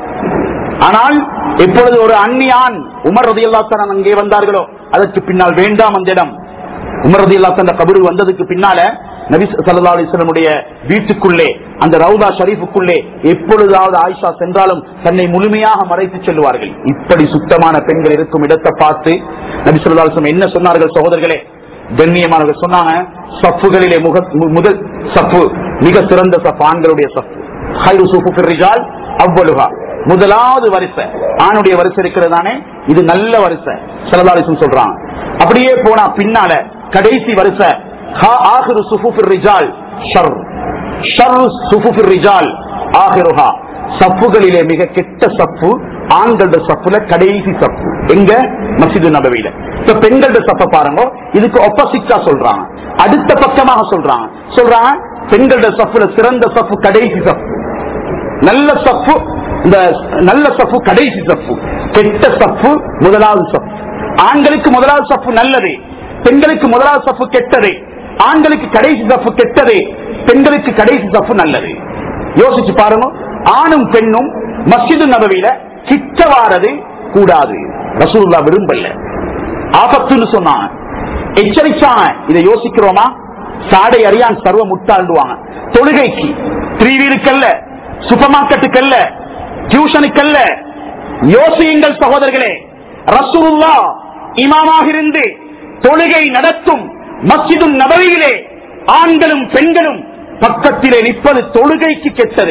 ஆனால் எப்பொழுது ஒரு அந்நியான் உமர் ரதி அல்லாத்தான் அங்கே வந்தார்களோ அதற்கு பின்னால் வேண்டாம் அந்த இடம் உமர் ரதி அல்லாத்த கபரு வந்ததுக்கு பின்னால நபி சல்லா அலிஸ்லமுடைய வீட்டுக்குள்ளே அந்த ரவுதா ஷரீஃபுக்குள்ளே எப்பொழுதாவது ஆயிஷா சென்றாலும் தன்னை முழுமையாக மறைத்து செல்வார்கள் இப்படி சுத்தமான பெண்கள் இருக்கும் இடத்தை பார்த்து நபி சொல்லா அலிஸ்லம் என்ன சொன்னார்கள் சகோதரர்களே கண்ணியமானவர்கள் சொன்னாங்க சப்புகளிலே முக மு- முதல் சப்பு மிக சிறந்த சப்பு ஆண்களுடைய சப்பு ஹைரு சுஃபு ரிஜால் அவ்வளுகா முதலாவது வரிசை ஆணுடைய வரிசை இருக்கிறதானே இது நல்ல வரிசை சலதாலிசம் சொல்றாங்க அப்படியே போனா பின்னால கடைசி வரிசை ஹா ஆகிரு சுஃபுஃபிர் ரிஜால் ஷர் ஷர் சுஃபுஃபிர் ரிஜால் ஆகிருஹா சப்புகளிலே மிக கெட்ட சப்பு ஆண்களோட சப்புல கடைசி சப்பு எங்க மசிது நபவியில இப்ப பெண்களோட சப்ப பாருங்க இதுக்கு ஆப்போசிட்டா சொல்றாங்க அடுத்த பக்கமாக சொல்றாங்க சொல்றாங்க பெண்களோட சப்புல சிறந்த சப்பு கடைசி சப்பு நல்ல சப்பு இந்த நல்ல சப்பு கடைசி சப்பு கெட்ட சப்பு முதலாவது சப்பு ஆண்களுக்கு முதலாவது சப்பு நல்லது பெண்களுக்கு முதலாவது சப்பு கெட்டது ஆண்களுக்கு கடைசி சப்பு கெட்டது பெண்களுக்கு கடைசி சப்பு நல்லது யோசிச்சு பாருங்க ஆணும் பெண்ணும் மஸ்ஜிது நபவியில கிட்ட வாரது கூடாது ரசூலுல்லா விரும்பல ஆபத்துன்னு சொன்னாங்க எச்சரிச்சாங்க இதை யோசிக்கிறோமா சாடை அறியான் சர்வ முட்டாண்டுவாங்க தொழுகைக்கு த்ரீ வீலுக்கல்ல சூப்பர் மார்க்கெட்டுக்கல்ல டியூஷனுக்கல்ல யோசியுங்கள் சகோதரர்களே ரசூலுல்லா இமாமாக இருந்து தொழுகை நடத்தும் மஸ்ஜிதும் நபவியிலே ஆண்களும் பெண்களும் பக்கத்திலே நிற்பது தொழுகைக்கு கெட்டது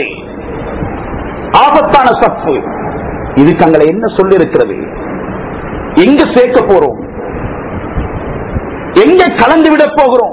ஆபத்தான சப்பு இதுக்கு அங்களை என்ன சொல்லி இருக்கிறது எங்க சேர்க்க போறோம் எங்க கலந்து விட போகிறோம்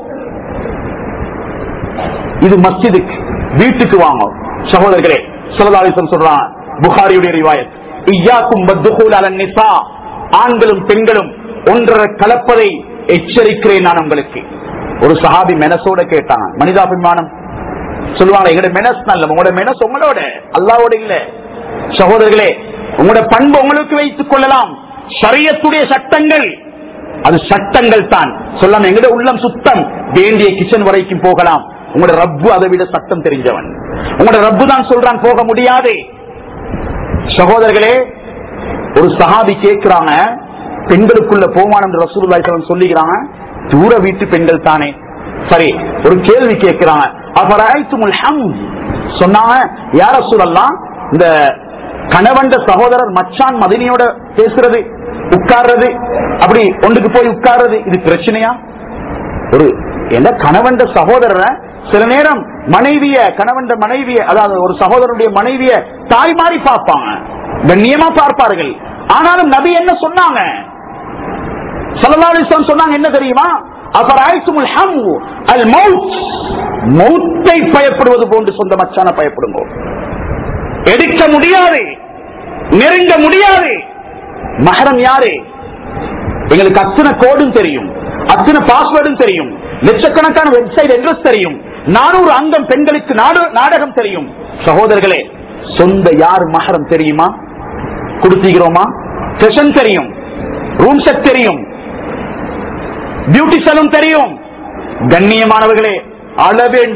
இது மஸ்ஜிதுக்கு வீட்டுக்கு வாங்க சகோதரர்களே சரதாலிசன் சொல்றான் புகாரியுடைய ரிவாயத் ஐயாக்கும் பத்துகூல் அலன் நிசா ஆண்களும் பெண்களும் ஒன்றரை கலப்பதை எச்சரிக்கிறேன் நான் உங்களுக்கு ஒரு சஹாபி மெனசோட கேட்டாங்க மனிதாபிமானம் சொல்லுவாங்க எங்களோட மெனஸ் நல்ல உங்களோட மெனஸ் உங்களோட அல்லாவோட இல்ல சகோதரர்களே உங்களோட பண்பு உங்களுக்கு வைத்துக் கொள்ளலாம் ஷரியத்துடைய சட்டங்கள் அது சட்டங்கள் தான் சொல்லாம எங்கட உள்ளம் சுத்தம் வேண்டிய கிச்சன் வரைக்கும் போகலாம் உங்களோட ரப்பு அதை விட சட்டம் தெரிஞ்சவன் உங்களோட ரப்பு தான் சொல்றான் போக முடியாது சகோதரர்களே ஒரு சஹாபி கேட்கிறாங்க பெண்களுக்குள்ள போவான் என்று ரசூலுல்லாஹி ஸல்லல்லாஹு அலைஹி வஸல்லம் சொல்லிக்கிறாங்க தூர வீட்டு பெண்கள் தானே சரி ஒரு கேள்வி கேட்கிறாங்க அபராய்த்துமுல் ஹம் சொன்னாங்க யார சூழல்லாம் இந்த கணவண்ட சகோதரர் மச்சான் மதினியோட பேசுறது உட்கார்றது அப்படி ஒன்றுக்கு போய் உட்கார்றது இது பிரச்சனையா ஒரு என்ன கணவன் சகோதரரை சில நேரம் மனைவிய கணவன் மனைவிய அதாவது ஒரு சகோதரனுடைய மனைவிய தாய் மாதிரி பார்ப்பாங்க கண்ணியமா பார்ப்பார்கள் ஆனாலும் நபி என்ன சொன்னாங்க ஸல்லல்லாஹு அலைஹி வஸல்லம் சொன்னாங்க என்ன தெரியுமா அபராய்த்துமுல் ஹம் அல் மௌத் மௌத்தை பயப்படுவது போன்று சொந்த மச்சான பயப்படுங்க எடுக்க முடியாது நெருங்க முடியாது மகரம் யாரு எங்களுக்கு அத்தனை கோடும் தெரியும் அத்தனை பாஸ்வேர்டும் தெரியும் லட்சக்கணக்கான வெப்சைட் அட்ரஸ் தெரியும் நானூறு அங்கம் பெண்களுக்கு நாடு- நாடகம் தெரியும் சகோதரர்களே சொந்த யார் மகரம் தெரியுமா கொடுத்தீகிறோமா செஷன் தெரியும் ரூம் செட் தெரியும் பியூட்டி சலூன் தெரியும் கண்ணியமானவர்களே அழ வேண்டும்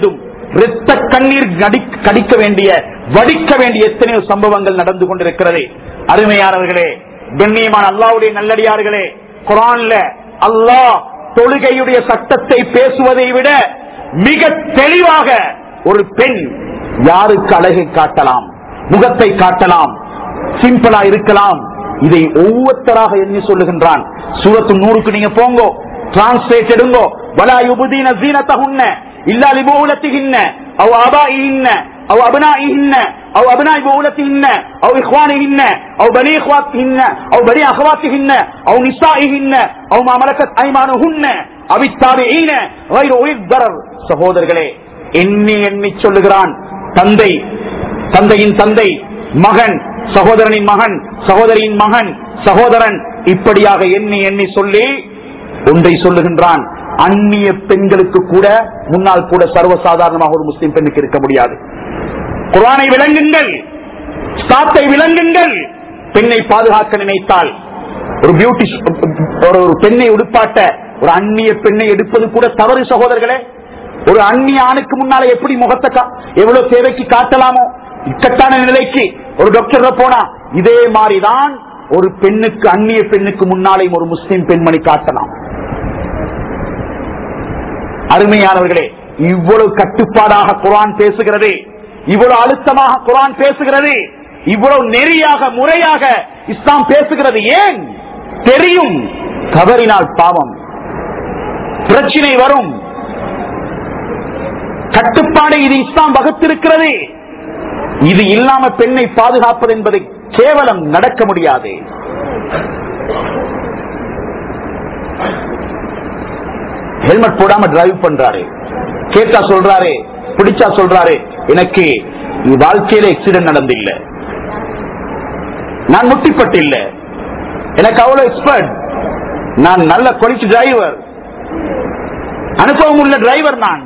இரத்த கண்ணீர் கடி- கடிக்க வேண்டிய வடிக்க வேண்டிய எத்தனையோ சம்பவங்கள் நடந்து கொண்டிருக்கிறது அருமையானவர்களே கண்ணியமான அல்லாவுடைய நல்லடியார்களே குரான்ல அல்லாஹ் தொழுகையுடைய சட்டத்தை பேசுவதை விட மிக தெளிவாக ஒரு பெண் யாருக்கு அழகை காட்டலாம் முகத்தை காட்டலாம் சிம்பிளா இருக்கலாம் இதை ஒவ்வொருத்தராக எண்ணி சொல்லுகின்றான் சூரத்து நூறுக்கு நீங்க போங்கோ டிரான்ஸ்லேட் எடுங்கோ வலா யுபுதீன ஜீனத்தஹுன்ன இல்லா லிபூலத்திஹின்ன அவ் ஆபாயிஹின்ன أو أبنائهن أو أبناء بؤولتهن أو إخوانهن أو بني إخواتهن أو بني أخواتهن أو نسائهن أو ما ملكت أيمانهن أو التابعين غير أولي الضرر சகோதரர்களே எண்ணி எண்ணி சொல்லுகிறான் தந்தை தந்தையின் தந்தை மகன் சகோதரனின் மகன் சகோதரியின் மகன் சகோதரன் இப்படியாக எண்ணி எண்ணி சொல்லி ஒன்றை சொல்லுகின்றான் அந்நிய பெண்களுக்கு கூட முன்னால் கூட சர்வசாதாரணமாக ஒரு முஸ்லிம் பெண்ணுக்கு இருக்க முடியாது குரானை விளங்குங்கள் சாத்தை விளங்குங்கள் பெண்ணை பாதுகாக்க நினைத்தால் ஒரு பியூட்டி ஒரு ஒரு பெண்ணை உடுப்பாட்ட ஒரு அந்நிய பெண்ணை எடுப்பது கூட தவறு சகோதரர்களே ஒரு அந்நிய ஆணுக்கு முன்னால எப்படி முகத்தை கா- எவ்வளவு தேவைக்கு காட்டலாமோ இக்கட்டான நிலைக்கு ஒரு டாக்டர் போனா இதே மாதிரிதான் ஒரு பெண்ணுக்கு அந்நிய பெண்ணுக்கு முன்னாலேயும் ஒரு முஸ்லிம் பெண்மணி காட்டலாம் அருமையானவர்களே இவ்வளவு கட்டுப்பாடாக குரான் பேசுகிறது இவ்வளவு அழுத்தமாக குரான் பேசுகிறது இவ்வளவு நெறியாக முறையாக இஸ்லாம் பேசுகிறது ஏன் தெரியும் தவறினால் பாவம் பிரச்சனை வரும் கட்டுப்பாடு இது இஸ்லாம் வகுத்திருக்கிறது இது இல்லாம பெண்ணை பாதுகாப்பது என்பது கேவலம் நடக்க முடியாது ஹெல்மெட் போடாம டிரைவ் பண்றாரு கேட்டா சொல்றாரு பிடிச்சா சொல்றாரு எனக்கு வாழ்க்கையில ஆக்சிடென்ட் நடந்தில்ல நான் முட்டிப்பட்டு இல்ல எனக்கு அவ்வளவு எக்ஸ்பர்ட் நான் நல்ல கொலிச்சு டிரைவர் அனுபவம் உள்ள டிரைவர் நான்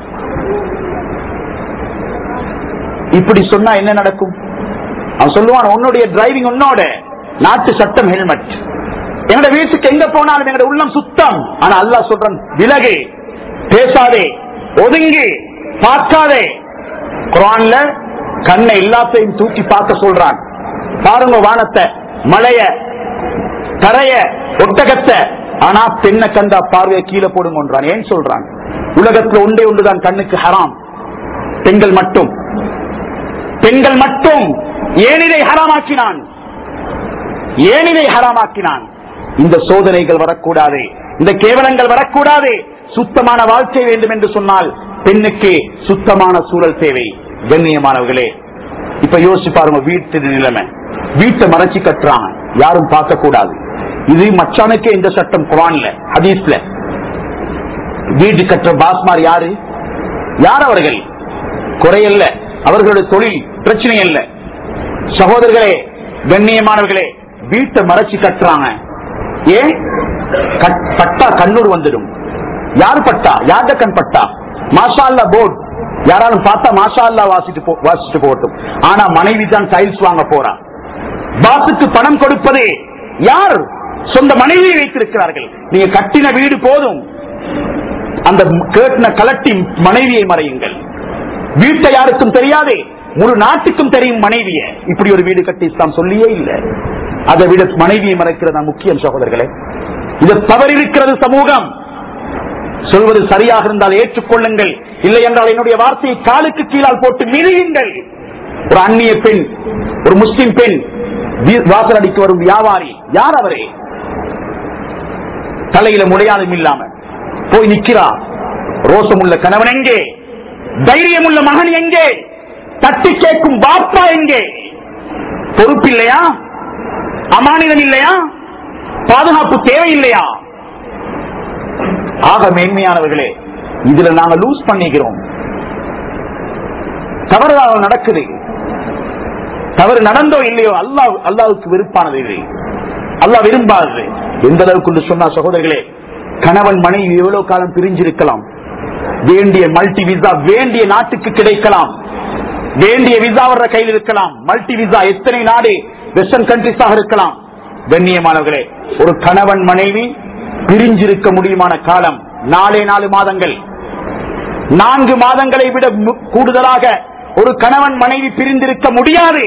இப்படி சொன்னா என்ன நடக்கும் அவன் சொல்லுவான் உன்னுடைய டிரைவிங் உன்னோட நாட்டு சட்டம் ஹெல்மெட் எங்கட வீட்டுக்கு எங்க போனாலும் எங்கட உள்ளம் சுத்தம் ஆனா அல்லாஹ் சொல்றான் விலகு பேசாதே ஒதுங்கி பார்க்காதே குரான்ல கண்ணை எல்லாத்தையும் தூக்கி பார்க்க சொல்றான் பாருங்க வானத்தை மலைய தரைய ஒட்டகத்தை ஆனா பெண்ணை கண்டா பார்வையை கீழே போடுங்கன்றான் ஏன் சொல்றான் உலகத்துல ஒன்றே ஒன்றுதான் கண்ணுக்கு ஹராம் பெண்கள் மட்டும் பெண்கள் மட்டும் ஏன் இதை ஹராமாக்கினான் ஏன் இதை ஹராமாக்கினான் இந்த சோதனைகள் வரக்கூடாது இந்த கேவலங்கள் வரக்கூடாது சுத்தமான வாழ்க்கை வேண்டும் என்று சொன்னால் பெண்ணுக்கு சுத்தமான சூழல் தேவை கண்ணியமானவர்களே இப்ப யோசிச்சு பாருங்க வீட்டு நிலைமை வீட்டை மறைச்சு கட்டுறாங்க யாரும் பார்க்க கூடாது இது மச்சானுக்கே இந்த சட்டம் குரான்ல ஹதீஸ்ல வீடு கட்டுற பாஸ்மார் யாரு யார் அவர்கள் குறையல்ல அவர்களுடைய தொழில் பிரச்சனை அல்ல சகோதரர்களே கண்ணியமானவர்களே வீட்டை மறைச்சு கட்டுறாங்க ஏன் கட்- பட்டா கண்ணூர் வந்துடும் யாரு பட்டா யார்ட கண் பட்டா மாஷா அல்லா போர்ட் யாராலும் பார்த்தா மாஷா அல்லா வாசிட்டு போ- வாசிட்டு போகட்டும் ஆனா மனைவி தான் டைல்ஸ் வாங்க போறா பாசுக்கு பணம் கொடுப்பது யார் சொந்த மனைவியை வைத்திருக்கிறார்கள் நீங்க கட்டின வீடு போதும் அந்த கேட்டின கலட்டி மனைவியை மறையுங்கள் வீட்டை யாருக்கும் தெரியாதே முழு நாட்டுக்கும் தெரியும் மனைவிய இப்படி ஒரு வீடு கட்டி இஸ்லாம் சொல்லியே இல்லை அதை விட மனைவியை மறைக்கிறது தான் முக்கியம் சகோதரர்களே இது தவறிருக்கிறது சமூகம் சொல்வது சரியாக இருந்தால் ஏற்றுக்கொள்ளுங்கள் இல்லை என்றால் என்னுடைய வார்த்தையை காலுக்கு கீழால் போட்டு மிதியுங்கள் ஒரு அந்நிய பெண் ஒரு முஸ்லிம் பெண் வீ- வாசல் அடிக்க வரும் வியாபாரி யார் அவரே தலையில முடையாலும் இல்லாம போய் நிக்கிறா ரோசமுள்ள கணவன் எங்கே தைரியமுள்ள மகன் எங்கே தட்டி கேட்கும் பாப்பா எங்கே பொறுப்பு இல்லையா அமானிதம் இல்லையா பாதுகாப்பு தேவையில்லையா ஆக மேன்மையானவர்களே இதுல நாங்க லூஸ் பண்ணிக்கிறோம் தவறுதாக நடக்குது தவறு நடந்தோ இல்லையோ அல்லாஹ் அல்லாவுக்கு விருப்பானது இது அல்லாஹ் விரும்பாதது எந்த அளவுக்கு என்று சொன்னா சகோதரர்களே கணவன் மனைவி எவ்வளவு காலம் பிரிஞ்சிருக்கலாம் வேண்டிய மல்டி விசா வேண்டிய நாட்டுக்கு கிடைக்கலாம் வேண்டிய விசா வர்ற கையில் இருக்கலாம் மல்டி விசா எத்தனை நாடு வெஸ்டர்ன் கண்ட்ரிஸாக இருக்கலாம் கண்ணியமானவர்களே ஒரு கணவன் மனைவி பிரிஞ்சிருக்க முடியுமான காலம் நாலே நாலு மாதங்கள் நான்கு மாதங்களை விட மு- கூடுதலாக ஒரு கணவன் மனைவி பிரிந்திருக்க முடியாது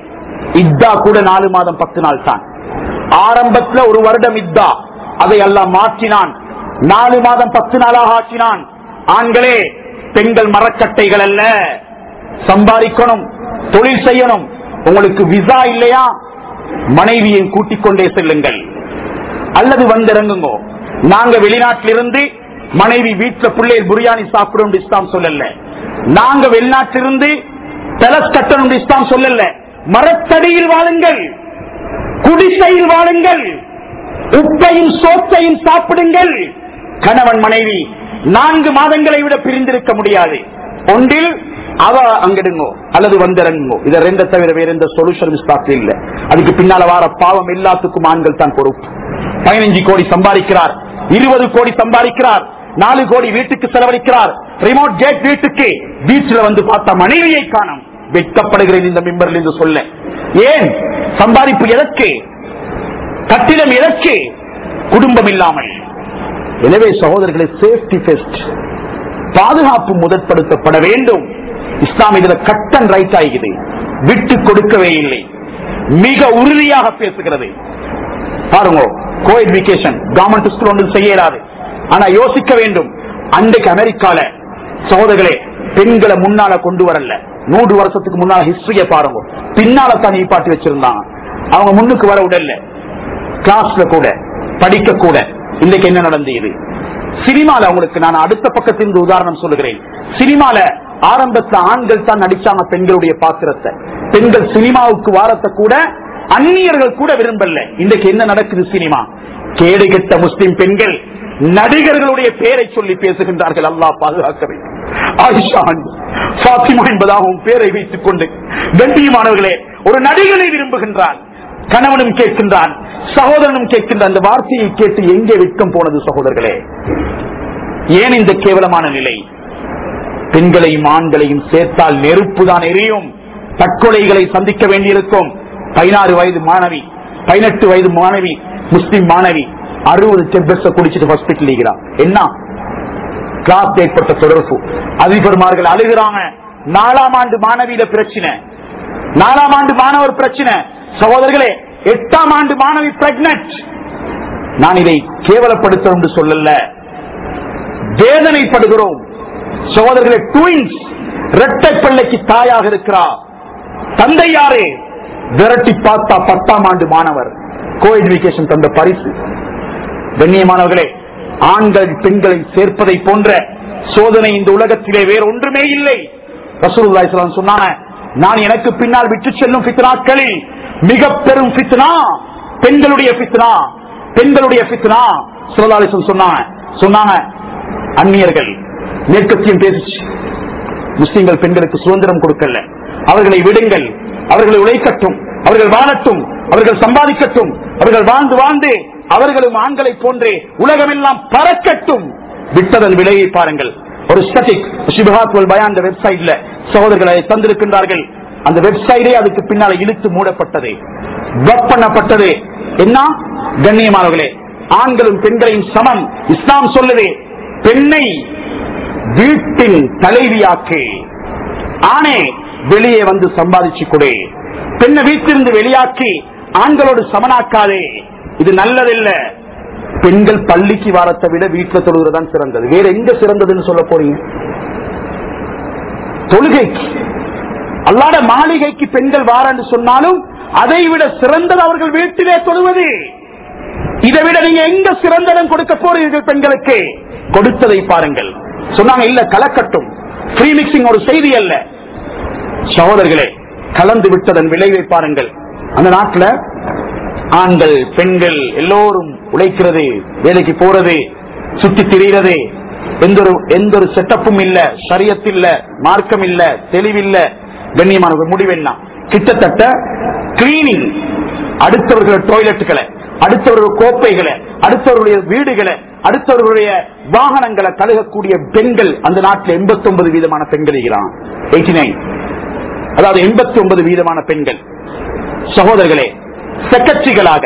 இத்தா கூட நாலு மாதம் பத்து நாள் தான் ஆரம்பத்துல ஒரு வருடம் இத்தா அதை எல்லாம் மாற்றினான் நாலு மாதம் பத்து நாளாக ஆக்கினான் ஆண்களே பெண்கள் மரக்கட்டைகள் அல்ல சம்பாதிக்கணும் தொழில் செய்யணும் உங்களுக்கு விசா இல்லையா மனைவியை கூட்டிக் கொண்டே செல்லுங்கள் அல்லது வந்திறங்குங்கோ நாங்க வெளிநாட்டிலிருந்து மனைவி வீட்டுல பிள்ளைகள் பிரியாணி சாப்பிடும் இஸ்லாம் சொல்லல நாங்க வெளிநாட்டிலிருந்து பெலஸ் கட்டணும் இஸ்லாம் சொல்லல மரத்தடியில் வாழுங்கள் குடிசையில் வாழுங்கள் உப்பையும் சோத்தையும் சாப்பிடுங்கள் கணவன் மனைவி நான்கு மாதங்களை விட பிரிந்திருக்க முடியாது ஒன்றில் அவ அங்கிடுங்கோ அல்லது வந்திறங்குங்கோ இதை ரெண்ட தவிர வேற எந்த சொல்யூஷன் இஸ்லாத்தில் இல்ல அதுக்கு பின்னால வார பாவம் எல்லாத்துக்கும் ஆண்கள் தான் பொறுப்பு பதினஞ்சு கோடி சம்பாதிக்கிறார் இருபது கோடி சம்பாதிக்கிறார் நாலு கோடி வீட்டுக்கு செலவழிக்கிறார் ரிமோட் கேட் வீட்டுக்கு பீச்ல வந்து பார்த்தா மனைவியை காணும் வெட்கப்படுகிறேன் இந்த மிம்பரில் இருந்து சொல்ல ஏன் சம்பாதிப்பு எதற்கு கட்டிடம் எதற்கு குடும்பம் இல்லாமல் எனவே சகோதரர்களை சேஃப்டி ஃபெஸ்ட் பாதுகாப்பு முதற்படுத்தப்பட வேண்டும் இஸ்லாம் இதுல கட் அண்ட் ரைட் ஆகிறது விட்டு கொடுக்கவே இல்லை மிக உறுதியாக பேசுகிறது பாருங்க கோ எஜுகேஷன் கவர்மெண்ட் ஸ்கூல் ஒன்றும் செய்ய இயலாது ஆனா யோசிக்க வேண்டும் அன்றைக்கு அமெரிக்கால சகோதரர்களே பெண்களை முன்னால கொண்டு வரல நூறு வருஷத்துக்கு முன்னால ஹிஸ்டரிய பாருங்க பின்னால தான் நிப்பாட்டி வச்சிருந்தாங்க அவங்க முன்னுக்கு வர உடல்ல கிளாஸ்ல கூட படிக்க கூட இன்னைக்கு என்ன நடந்தது சினிமால உங்களுக்கு நான் அடுத்த பக்கத்திலிருந்து உதாரணம் சொல்லுகிறேன் சினிமால ஆரம்பத்துல ஆண்கள் தான் நடிச்சாங்க பெண்களுடைய பாத்திரத்தை பெண்கள் சினிமாவுக்கு வாரத்தை கூட அந்நியர்கள் கூட விரும்பல இன்றைக்கு என்ன நடக்குது சினிமா கேடு கெட்ட முஸ்லிம் பெண்கள் நடிகர்களுடைய பெயரை சொல்லி பேசுகின்றார்கள் அல்லாஹ் பாதுகாக்க வேண்டும் ஆயிஷா பாத்திமா என்பதாகவும் பேரை வைத்துக் கொண்டு கண்ணியமானவர்களே ஒரு நடிகனை விரும்புகின்றான் கணவனும் கேட்கின்றான் சகோதரனும் கேட்கின்ற அந்த வார்த்தையை கேட்டு எங்கே விற்கம் போனது சகோதரர்களே ஏன் இந்த கேவலமான நிலை பெண்களையும் ஆண்களையும் சேர்த்தால் நெருப்பு தான் எரியும் தற்கொலைகளை சந்திக்க வேண்டியிருக்கும் பதினாறு வயது மாணவி பதினெட்டு வயது மாணவி முஸ்லிம் மாணவி அறுபது டெப்லெட்ஸ் குடிச்சிட்டு ஹாஸ்பிட்டல் இருக்கிறான் என்ன கிளாஸ் ஏற்பட்ட தொடர்பு அதிபர்மார்கள் அழுகிறாங்க நாலாம் ஆண்டு மாணவியில பிரச்சனை நாலாம் ஆண்டு மாணவர் பிரச்சனை சகோதரர்களே எட்டாம் ஆண்டு மாணவி பிரெக்னட் நான் இதை கேவலப்படுத்த என்று சொல்லல வேதனைப்படுகிறோம் சகோதரர்களே ட்வின்ஸ் இரட்டை பிள்ளைக்கு தாயாக இருக்கிறார் தந்தை யாரு விரட்டி பார்த்தா பத்தாம் ஆண்டு மாணவர் கோ எஜுகேஷன் தந்த பரிசு கண்ணியமானவர்களே ஆண்கள் பெண்களை சேர்ப்பதை போன்ற சோதனை இந்த உலகத்திலே வேறு ஒன்றுமே இல்லை ரசூலுல்லாஹி ஸல்லல்லாஹு அலைஹி சொன்னாங்க நான் எனக்கு பின்னால் விட்டு செல்லும் ஃபித்னாக்களில் மிக பெரும் ஃபித்னா பெண்களுடைய ஃபித்னா பெண்களுடைய ஃபித்னா ஸல்லல்லாஹு அலைஹி வஸல்லம் சொன்னாங்க சொன்னாங்க அந்நியர்கள் மேற்கத்தியம் பேசிச்சு முஸ்லிம்கள் பெண்களுக்கு சுதந்திரம் கொடுக்கல அவர்களை விடுங்கள் அவர்களை உழைக்கட்டும் அவர்கள் வாழட்டும் அவர்கள் சம்பாதிக்கட்டும் அவர்கள் வாழ்ந்து வாழ்ந்து அவர்களும் ஆண்களை போன்றே உலகமெல்லாம் பறக்கட்டும் விட்டதன் விலையை பாருங்கள் ஒரு ஸ்டட்டிக் சிபஹாத் பயான் அந்த வெப்சைட்ல சகோதரர்களை தந்திருக்கின்றார்கள் அந்த வெப்சைட்டே அதுக்கு பின்னால இழுத்து மூடப்பட்டது பிளாக் பண்ணப்பட்டது என்ன கண்ணியமானவர்களே ஆண்களும் பெண்களையும் சமம் இஸ்லாம் சொல்லுது பெண்ணை வீட்டின் தலைவியாக்கு ஆணே வெளியே வந்து சம்பாதிச்சு கொடு பெண்ணை வீட்டிலிருந்து வெளியாக்கி ஆண்களோடு சமனாக்காதே இது நல்லதில்ல பெண்கள் பள்ளிக்கு வாரத்தை விட வீட்டுல தொழுகிறதான் சிறந்தது வேற எங்க சிறந்ததுன்னு சொல்ல போறீங்க தொழுகைக்கு அல்லாத மாளிகைக்கு பெண்கள் வாரன்னு சொன்னாலும் அதை விட சிறந்தது அவர்கள் வீட்டிலே தொழுவது இதை விட நீங்க எங்க சிறந்தடம் கொடுக்க போறீர்கள் பெண்களுக்கு கொடுத்ததை பாருங்கள் சொன்னாங்க இல்ல கலக்கட்டும் ஃப்ரீ மிக்சிங் ஒரு செய்தி அல்ல சகோதரர்களே கலந்து விட்டதன் விளைவை பாருங்கள் அந்த நாட்டுல ஆண்கள் பெண்கள் எல்லோரும் உழைக்கிறது வேலைக்கு போறது சுத்தி திரிகிறது எந்த ஒரு எந்த ஒரு செட்டப்பும் இல்ல சரியத் இல்ல மார்க்கம் இல்ல தெளிவில்ல கண்ணியமான ஒரு முடிவென்னா கிட்டத்தட்ட கிளீனிங் அடுத்தவர்கள் டாய்லெட்டுகளை அடுத்தவர்கள் கோப்பைகளை அடுத்தவர்களுடைய வீடுகளை அடுத்தவர்களுடைய வாகனங்களை கழுகக்கூடிய பெண்கள் அந்த நாட்டில் எண்பத்தி ஒன்பது வீதமான பெண்கள் இருக்கிறான் எயிட்டி நைன் அதாவது எண்பத்தி ஒன்பது வீதமான பெண்கள் சகோதரர்களே செக்ரட்டரிகளாக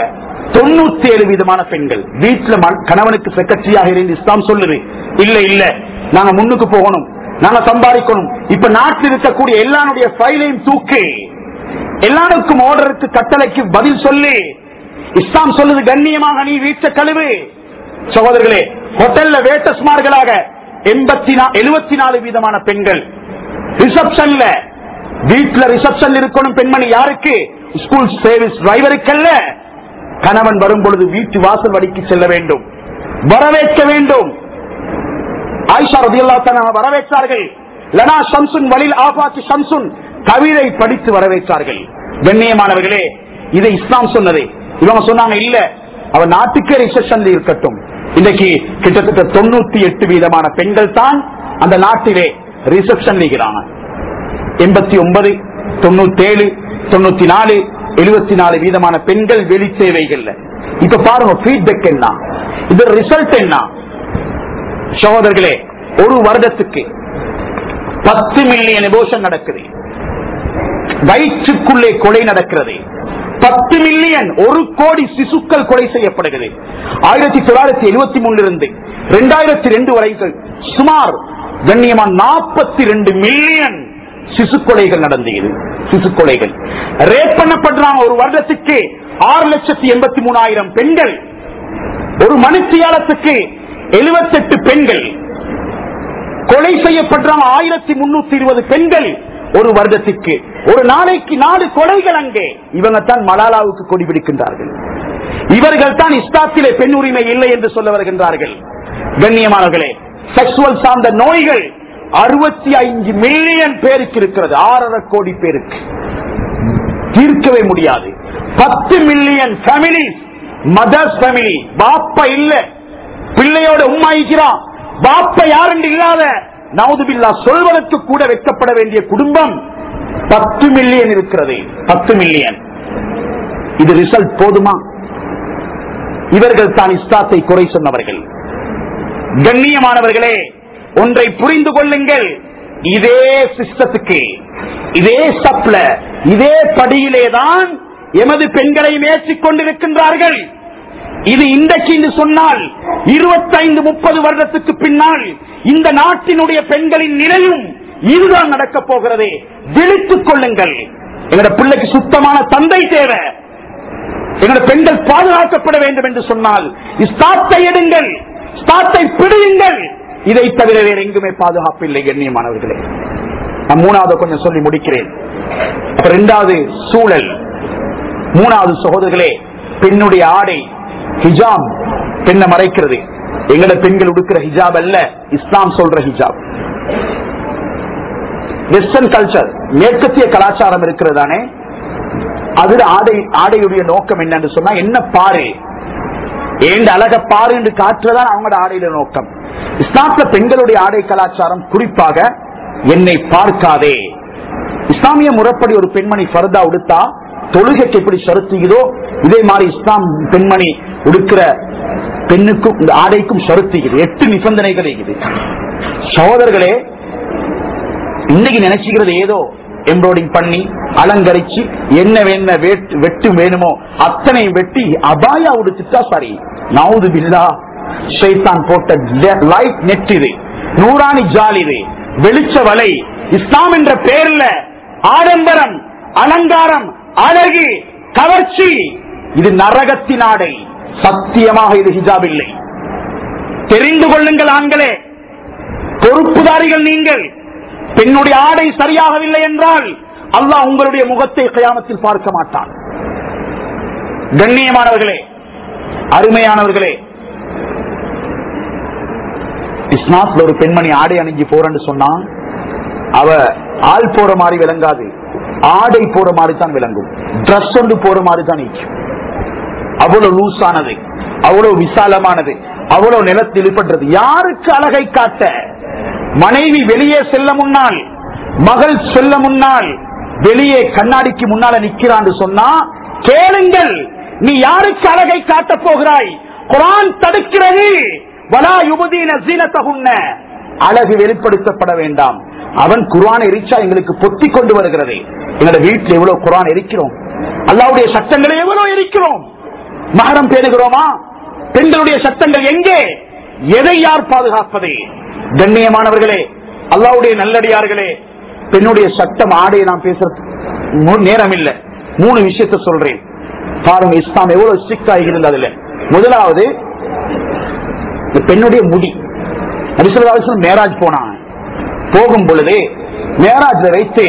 தொண்ணூத்தி ஏழு விதமான பெண்கள் வீட்டுல ம- கணவனுக்கு செக்ரட்டரியாக இருந்து இஸ்லாம் சொல்லுது இல்ல இல்ல நாங்க முன்னுக்கு போகணும் நாங்க சம்பாதிக்கணும் இப்ப நாட்டில் இருக்கக்கூடிய எல்லாருடைய ஃபைலையும் தூக்கு எல்லாருக்கும் ஓர்டருக்கு கட்டளைக்கு பதில் சொல்லு இஸ்லாம் சொல்லுது கண்ணியமாக நீ வீட்டை கழுவு சகோதரர்களே ஹோட்டல்ல வேட்டஸ்மார்களாக எண்பத்தி எழுபத்தி நாலு வீதமான பெண்கள் ரிசப்ஷன்ல வீட்டுல ரிசப்ஷன் இருக்கணும் பெண்மணி யாருக்கு ஸ்கூல் சர்வீஸ் டிரைவருக்கல்ல கணவன் வரும் பொழுது வீட்டு வாசல் வடிக்கு செல்ல வேண்டும் வரவேற்க வேண்டும் ஆயிஷா ரதியல்லாஹு வரவேற்றார்கள் லனா ஷம்சுன் வலில் ஆபாக்கி ஷம்சுன் கவிதை படித்து வரவேற்றார்கள் கண்ணியமானவர்களே இதை இஸ்லாம் சொன்னது இவங்க சொன்னாங்க இல்ல அவ நாட்டுக்கே ரிசப்ஷன்ல இருக்கட்டும் இன்னைக்கு கிட்டத்தட்ட தொண்ணூத்தி எட்டு வீதமான பெண்கள் தான் அந்த நாட்டிலே ரிசப்ஷன் இருக்கிறாங்க எண்பத்தி ஒன்பது தொண்ணூத்தி ஏழு தொண்ணூத்தி நாலு எழுபத்தி நாலு வீதமான பெண்கள் வெளி சேவைகள்ல இப்ப பாருங்க ஃபீட்பேக் என்ன இது ரிசல்ட் என்ன சகோதரர்களே ஒரு வருடத்துக்கு பத்து மில்லியன் எபோஷன் நடக்குது வயிற்றுக்குள்ளே கொலை நடக்கிறது பத்து மில்லியன் ஒரு கோடி சிசுக்கள் கொலை செய்யப்படுகிறது ஆயிரத்தி தொள்ளாயிரத்தி எழுபத்தி மூணுல இருந்து இரண்டாயிரத்தி ரெண்டு வரைக்கும் சுமார் கண்ணியமான நாற்பத்தி ரெண்டு மில்லியன் சிசு கொலைகள் நடந்தது சிசு கொலைகள் ரேப் பண்ணப்படுறாங்க ஒரு வருடத்துக்கு ஆறு லட்சத்தி எண்பத்தி மூணாயிரம் பெண்கள் ஒரு மனுஷியாலத்துக்கு எழுபத்தெட்டு பெண்கள் கொலை செய்யப்படுறாங்க ஆயிரத்தி முன்னூத்தி இருபது பெண்கள் ஒரு வருடத்திற்கு ஒரு நாளைக்கு நாலு கொலைகள் அங்கே இவங்க தான் மலாலாவுக்கு கொடி பிடிக்கின்றார்கள் இவர்கள் தான் இஸ்லாத்திலே பெண் உரிமை இல்லை என்று சொல்ல வருகின்றார்கள் கண்ணியமானவர்களே செக்ஷுவல் சார்ந்த நோய்கள் அறுபத்தி ஐந்து மில்லியன் பேருக்கு இருக்கிறது ஆறரை கோடி பேருக்கு தீர்க்கவே முடியாது பத்து மில்லியன் ஃபேமிலி மதர்ஸ் ஃபேமிலி பாப்பா இல்ல பிள்ளையோட உம்மாயிக்கிறான் பாப்பா யாருன்னு இல்லாத நவுதுபில்லா சொல்வதற்கு கூட வைக்கப்பட வேண்டிய குடும்பம் பத்து மில்லியன் இருக்கிறது பத்து மில்லியன் இது ரிசல்ட் போதுமா இவர்கள் தான் இஸ்லாத்தை குறை சொன்னவர்கள் கண்ணியமானவர்களே ஒன்றை புரிந்து கொள்ளுங்கள் இதே சிஸ்டத்துக்கு இதே ஸ்டப்ல இதே படியிலேதான் எமது பெண்களை மேய்ச்சிக் கொண்டிருக்கின்றார்கள் இது இன்றைக்கு என்று சொன்னால் இருபத்தைந்து முப்பது வருடத்துக்கு பின்னால் இந்த நாட்டினுடைய பெண்களின் நிலையும் இதுதான் நடக்கப் போகிறது விழித்துக் கொள்ளுங்கள் எங்களோட பிள்ளைக்கு சுத்தமான தந்தை தேவை எங்களோட பெண்கள் பாதுகாக்கப்பட வேண்டும் என்று சொன்னால் ஸ்டார்ட்டை எடுங்கள் ஸ்டார்ட்டை பிடியுங்கள் இதை தவிர வேறு எங்குமே பாதுகாப்பு இல்லை கண்ணியமானவர்களே நான் மூணாவது கொஞ்சம் சொல்லி முடிக்கிறேன் அப்ப இரண்டாவது சூழல் மூணாவது சகோதரர்களே பெண்ணுடைய ஆடை ஹிஜாப் பெண்ணை மறைக்கிறது எங்கட பெண்கள் உடுக்கிற ஹிஜாப் அல்ல இஸ்லாம் சொல்ற ஹிஜாப் வெஸ்டர்ன் கல்ச்சர் மேற்கத்திய கலாச்சாரம் இருக்கிறதானே அதுல ஆடை ஆடையுடைய நோக்கம் என்னன்னு சொன்னா என்ன பாரு ஏண்ட அழக பாரு என்று காட்டுறதான் அவங்களோட ஆடையில நோக்கம் இஸ்லாத்துல பெண்களுடைய ஆடை கலாச்சாரம் குறிப்பாக என்னை பார்க்காதே இஸ்லாமிய முறைப்படி ஒரு பெண்மணி ஃபர்தா உடுத்தா தொழுகைக்கு எப்படி சருத்துகிறதோ இதே மாதிரி இஸ்லாம் பெண்மணி உடுக்கிற பெண்ணுக்கும் இந்த ஆடைக்கும் சருத்துகிறது எட்டு நிபந்தனைகள் இருக்குது சகோதரர்களே இன்னைக்கு நினைச்சுக்கிறது ஏதோ எம்ப்ராய்டிங் பண்ணி அலங்கரிச்சு என்ன வேண வெட்டு வேணுமோ அத்தனை வெட்டி அபாயா உடுத்துட்டா சரி நவுது பில்லா ஷைத்தான் போட்ட லைட் நெட் இது நூறாணி ஜால் இது வெளிச்ச வலை இஸ்லாம் என்ற பேர்ல ஆடம்பரம் அலங்காரம் அழகு கவர்ச்சி இது நரகத்தின் ஆடை சத்தியமாக இது ஹிஜாப் இல்லை தெரிந்து கொள்ளுங்கள் ஆண்களே பொறுப்புதாரிகள் நீங்கள் பெண்ணுடைய ஆடை சரியாகவில்லை என்றால் அல்லாஹ் உங்களுடைய முகத்தை கயாமத்தில் பார்க்க மாட்டான் கண்ணியமானவர்களே அருமையானவர்களே இஸ்லாத்துல ஒரு பெண்மணி ஆடை அணிஞ்சு போறன்னு சொன்னா அவ ஆள் போற மாதிரி விளங்காது ஆடை போற மாதிரி தான் விளங்கும் ட்ரெஸ் ஒன்று போற மாதிரி தான் நிற்கும் அவ்வளவு லூஸானது அவ்வளவு விசாலமானது அவ்வளவு நிலத்தில் இழுபடுறது யாருக்கு அழகை காட்ட மனைவி வெளியே செல்ல முன்னால் மகள் செல்ல முன்னால் வெளியே கண்ணாடிக்கு முன்னால நிக்கிறான்னு சொன்னா கேளுங்கள் நீ யாருக்கு அழகை காட்டப் போகிறாய் குரான் தடுக்கிறது வலா யுபதீன சீனத்தகுன்ன அழகு வெளிப்படுத்தப்பட வேண்டாம் அவன் குரான் எரிச்சா எங்களுக்கு பொத்தி கொண்டு வருகிறது எங்களோட வீட்டில் எவ்வளவு குரான் எரிக்கிறோம் அல்லாவுடைய சட்டங்களை எவ்வளவு எரிக்கிறோம் மகரம் பேணுகிறோமா பெண்களுடைய சட்டங்கள் எங்கே எதை யார் பாதுகாப்பது கண்ணியமானவர்களே அல்லாவுடைய நல்லடியார்களே பெண்ணுடைய சட்டம் ஆடையை நான் பேசுறது மு- நேரம் இல்ல மூணு விஷயத்த சொல்றேன் பாருங்க இஸ்லாம் எவ்வளவு ஸ்ட்ரிக்ட் ஆகிறது அதுல முதலாவது இந்த பெண்ணுடைய முடி நபிசல்லாசன் மேராஜ் போனாங்க போகும் பொழுது மேராஜ்ல வைத்து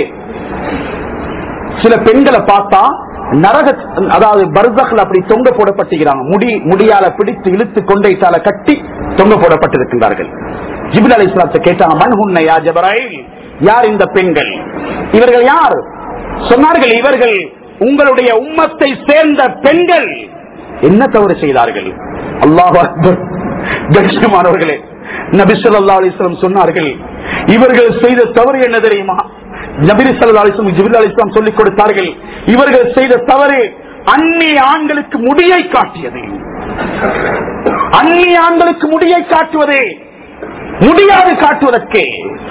சில பெண்களை பார்த்தா நரக அதாவது பர்தக்ல அப்படி தொங்க போடப்பட்டிருக்கிறாங்க முடி முடியால பிடித்து இழுத்து கொண்டைத்தால கட்டி தொங்க போடப்பட்டிருக்கின்றார்கள் ஜிபில் அலி இஸ்லாத்தை கேட்டாங்க மண் உன்னையா ஜபராயில் யார் இந்த பெண்கள் இவர்கள் யார் சொன்னார்கள் இவர்கள் உங்களுடைய உம்மத்தை சேர்ந்த பெண்கள் என்ன தவறு செய்தார்கள் அல்லாஹ் அக்பர் கட்சியமானவர்களே நபி ஸல்லல்லாஹு அலைஹி வஸல்லம் சொன்னார்கள் இவர்கள் செய்த தவறு என்ன தெரியுமா நபி ஸல்லல்லாஹு அலைஹி வஸல்லம் ஜிப்ரீல் அலைஹிஸ்ஸலாம் சொல்லிக் கொடுத்தார்கள் இவர்கள் செய்த தவறு அந்நிய ஆண்களுக்கு முடியை காட்டியது அந்நிய ஆண்களுக்கு முடியை காட்டுவது முடியாது காட்டுவதற்கு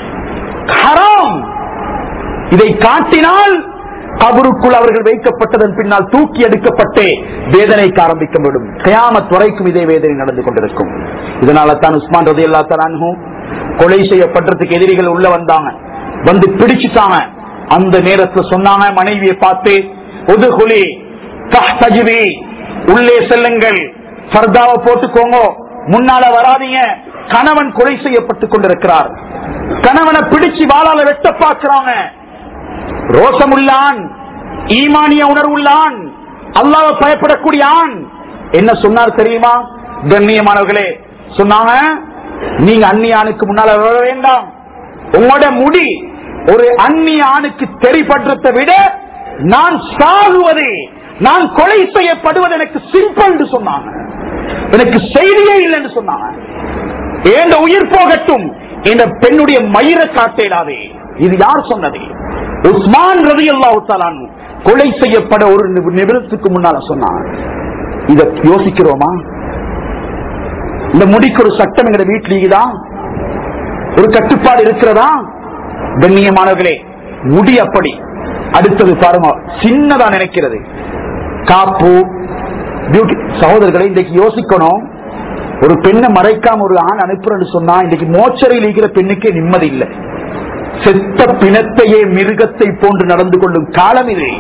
ஹராம் இதை காட்டினால் கபருக்குள் அவர்கள் வைக்கப்பட்டதன் பின்னால் தூக்கி எடுக்கப்பட்டு வேதனைக்கு ஆரம்பிக்கப்படும் கயாமத் வரைக்கும் இதே வேதனை நடந்து கொண்டிருக்கும் இதனால தான் உஸ்மான் ரதி அல்லா கொலை செய்யப்படுறதுக்கு எதிரிகள் உள்ள வந்தாங்க வந்து பிடிச்சுட்டாங்க அந்த நேரத்துல சொன்னாங்க மனைவியை பார்த்து ஒதுகுலி தஹ்தஜிபி, உள்ளே செல்லுங்கள் ஃபர்தாவை போட்டுக்கோங்க முன்னால வராதீங்க கணவன் கொலை செய்யப்பட்டுக் கொண்டிருக்கிறார் கணவனை பிடிச்சு வாளால வெட்ட பார்க்கிறாங்க ரோசமுள்ளான் ஈமானிய உணர்வுள்ளான் அல்லாஹ்வை பயப்படக்கூடிய ஆண் என்ன சொன்னார் தெரியுமா கண்ணியமானவர்களே சொன்னாங்க நீங்க அந்நிய ஆணுக்கு முன்னால வர வேண்டாம் உங்களோட முடி ஒரு அந்நிய ஆணுக்கு தெரிபடுறதை விட நான் சாகுவது நான் கொலை செய்யப்படுவது எனக்கு சிம்பிள் சொன்னாங்க எனக்கு செய்தியே இல்லைன்னு சொன்னாங்க ஏந்த உயிர் போகட்டும் இந்த பெண்ணுடைய மயிரை காட்டேடாதே இது யார் சொன்னது உஸ்மான் ரவி அல்லாஹாலான் கொலை செய்யப்பட ஒரு நி- நிமிடத்துக்கு முன்னால சொன்னாங்க இத யோசிக்கிறோமா இந்த முடிக்கு ஒரு சட்டம் எங்க வீட்டில் இருக்குதா ஒரு கட்டுப்பாடு இருக்கிறதா கண்ணியமானவர்களே முடி அப்படி அடுத்தது பாருங்க சின்னதா நினைக்கிறது காப்பு பியூட்டி சகோதரர்களை இன்றைக்கு யோசிக்கணும் ஒரு பெண்ணை மறைக்காம ஒரு ஆண் அனுப்புறன்னு சொன்னா இன்னைக்கு மோச்சரையில் இருக்கிற பெண்ணுக்கே நிம்மதி இல்லை செத்த பிணத்தையே மிருகத்தை போன்று நடந்து கொள்ளும் காலம் இது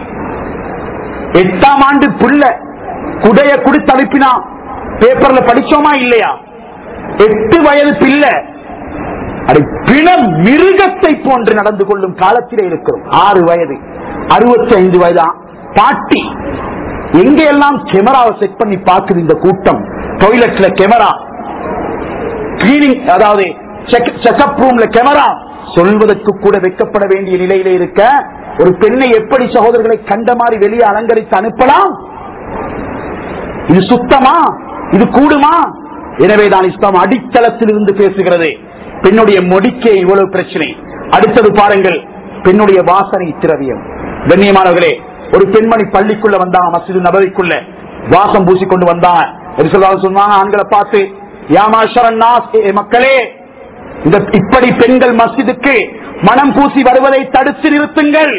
எட்டாம் ஆண்டு புள்ள குடைய குடித்து அனுப்பினா பேப்பர்ல படிச்சோமா இல்லையா எட்டு வயது பிள்ளை அது பிண மிருகத்தை போன்று நடந்து கொள்ளும் காலத்திலே இருக்கிறோம் ஆறு வயது அறுபத்தி ஐந்து வயதா பாட்டி எங்க எல்லாம் கேமராவை செட் பண்ணி பார்க்குது இந்த கூட்டம் டாய்லெட்ல கேமரா கிளீனிங் அதாவது செக்அப் ரூம்ல கேமரா சொல்வதற்கு கூட வைக்கப்பட வேண்டிய நிலையில இருக்க ஒரு பெண்ணை எப்படி சகோதரர்களை கண்ட மாதிரி வெளியே அலங்கரித்து அனுப்பலாம் இது சுத்தமா இது கூடுமா எனவேதான் இஸ்லாம் அடித்தளத்தில் இருந்து பேசுகிறது பெண்ணுடைய மொடிக்கே இவ்வளவு பிரச்சனை அடுத்தது பாருங்கள் பெண்ணுடைய வாசனை திரவியம் கண்ணியமானவர்களே ஒரு பெண்மணி பள்ளிக்குள்ள வந்தாங்க மசிது நபரிக்குள்ள வாசம் பூசிக்கொண்டு வந்தாங்க நபிசல்லாஹு சொன்னாங்க ஆண்களை பார்த்து யாமாஷரன் நாஸ் ஏ மக்களே இந்த இப்படி பெண்கள் மஸ்ஜிதுக்கு மனம் பூசி வருவதை தடுத்து நிறுத்துங்கள்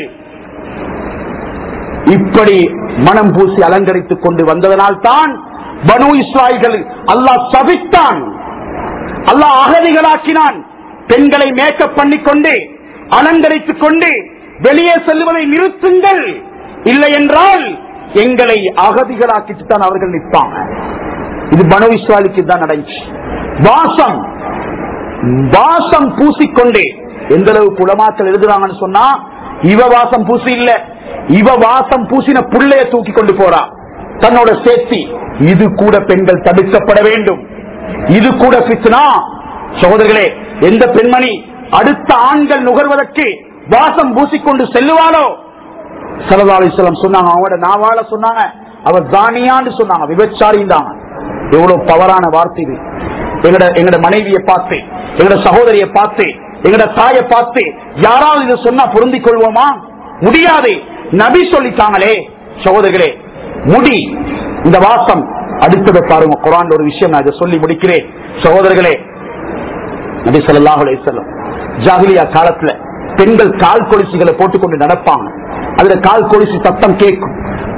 இப்படி மனம் பூசி அலங்கரித்துக் கொண்டு வந்ததனால் தான் பனு இஸ்ராய்கள் அல்லாஹ் சபித்தான் அல்லாஹ் அகதிகளாக்கினான் பெண்களை மேக்கப் பண்ணிக்கொண்டு அலங்கரித்துக் கொண்டு வெளியே செல்வதை நிறுத்துங்கள் இல்லை என்றால் எங்களை அகதிகளாக்கிட்டு தான் அவர்கள் நிற்பாங்க இது பனு இஸ்ராயலுக்கு தான் நடந்துச்சு வாசம் வாசம் பூசிக்கொண்டு எந்த அளவு குலமாக்கள் எழுதுறாங்கன்னு சொன்னா இவ வாசம் பூசி இல்ல இவ வாசம் பூசின புள்ளைய தூக்கி கொண்டு போறா தன்னோட சேர்த்தி இது கூட பெண்கள் தடுக்கப்பட வேண்டும் இது கூட பித்னா சகோதரர்களே எந்த பெண்மணி அடுத்த ஆண்கள் நுகர்வதற்கு வாசம் பூசிக்கொண்டு செல்லுவாளோ சலதாலிசலம் சொன்னாங்க அவங்களோட நாவால சொன்னாங்க அவர் தானியான்னு சொன்னாங்க விபச்சாரிந்தாங்க எவ்வளவு பவரான வார்த்தை இது எங்கட எங்கட மனைவியை பார்த்து எங்கட சகோதரியை பார்த்து எங்கட தாயை பார்த்து யாராவது இதை சொன்னா பொருந்திக் கொள்வோமா முடியாது நபி சொல்லிட்டாங்களே சகோதரர்களே முடி இந்த வாசம் அடுத்ததை பாருங்க குரான் ஒரு விஷயம் நான் இதை சொல்லி முடிக்கிறேன் சகோதரர்களே நபி ஸல்லல்லாஹு அலைஹி வஸல்லம் ஜாகிலியா காலத்துல பெண்கள் கால் கொலுசிகளை போட்டுக்கொண்டு நடப்பாங்க அதுல கால் கொலுசி சத்தம் கேட்கும்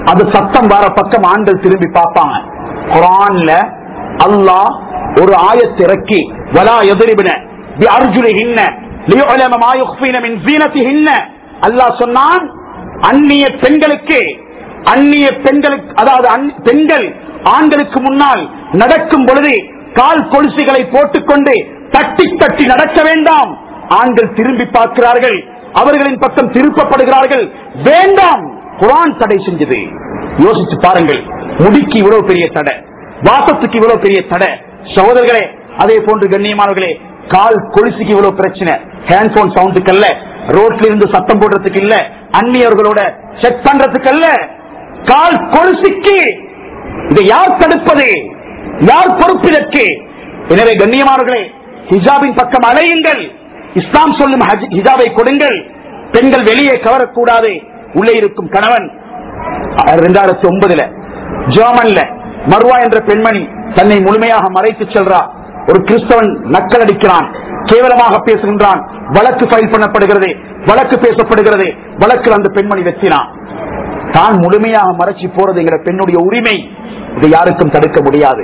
அது சத்தம் வர பக்கம் ஆண்கள் திரும்பி பார்ப்பாங்க குரான்ல அல்லாஹ் ஒரு ஆயத்தை இறக்கி வலா எதிரிபின அர்ஜுலிஹின்ன லியுலம மா யுக்ஃபீன மின் ஸீனத்திஹின்ன அல்லாஹ் சொன்னான் அந்நிய பெண்களுக்கு அந்நிய பெண்களுக்கு அதாவது அந்- பெண்கள் ஆண்களுக்கு முன்னால் நடக்கும் பொழுது கால் கொலுசுகளை போட்டுக்கொண்டு தட்டி தட்டி நடக்க வேண்டாம் ஆண்கள் திரும்பி பார்க்கிறார்கள் அவர்களின் பக்கம் திருப்பப்படுகிறார்கள் வேண்டாம் குரான் தடை செஞ்சது யோசிச்சு பாருங்கள் முடிக்கு இவ்வளவு பெரிய தடை வாசத்துக்கு இவ்வளவு பெரிய தடை சகோதரர்களே அதே போன்று கண்ணியமானவர்களே கால் கொலுசுக்கு இவ்வளவு பிரச்சனை ஹேண்ட்போன் சவுண்டுக்கு அல்ல ரோட்ல இருந்து சத்தம் போடுறதுக்கு இல்ல அந்நியர்களோட செக் பண்றதுக்கு அல்ல கால் கொலுசுக்கு இதை யார் தடுப்பது யார் பொறுப்பிதற்கு எனவே கண்ணியமானவர்களே ஹிஜாபின் பக்கம் அலையுங்கள் இஸ்லாம் சொல்லும் ஹஜ்- ஹிஜாபை கொடுங்கள் பெண்கள் வெளியே கவரக்கூடாது உள்ளே இருக்கும் கணவன் இரண்டாயிரத்தி ஒன்பதுல ஜெர்மன்ல மர்வா என்ற பெண்மணி தன்னை முழுமையாக மறைத்து செல்றா ஒரு கிறிஸ்தவன் நக்கல் அடிக்கிறான் கேவலமாக பேசுகின்றான் வழக்கு ஃபைல் பண்ணப்படுகிறது வழக்கு பேசப்படுகிறது வழக்கில் அந்த பெண்மணி வெற்றினான் தான் முழுமையாக மறைச்சு போறது என்கிற பெண்ணுடைய உரிமை இதை யாருக்கும் தடுக்க முடியாது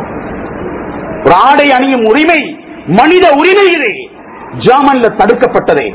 ஒரு ஆடை அணியும் உரிமை மனித உரிமை இது ஜெர்மன்ல தடுக்கப்பட்டது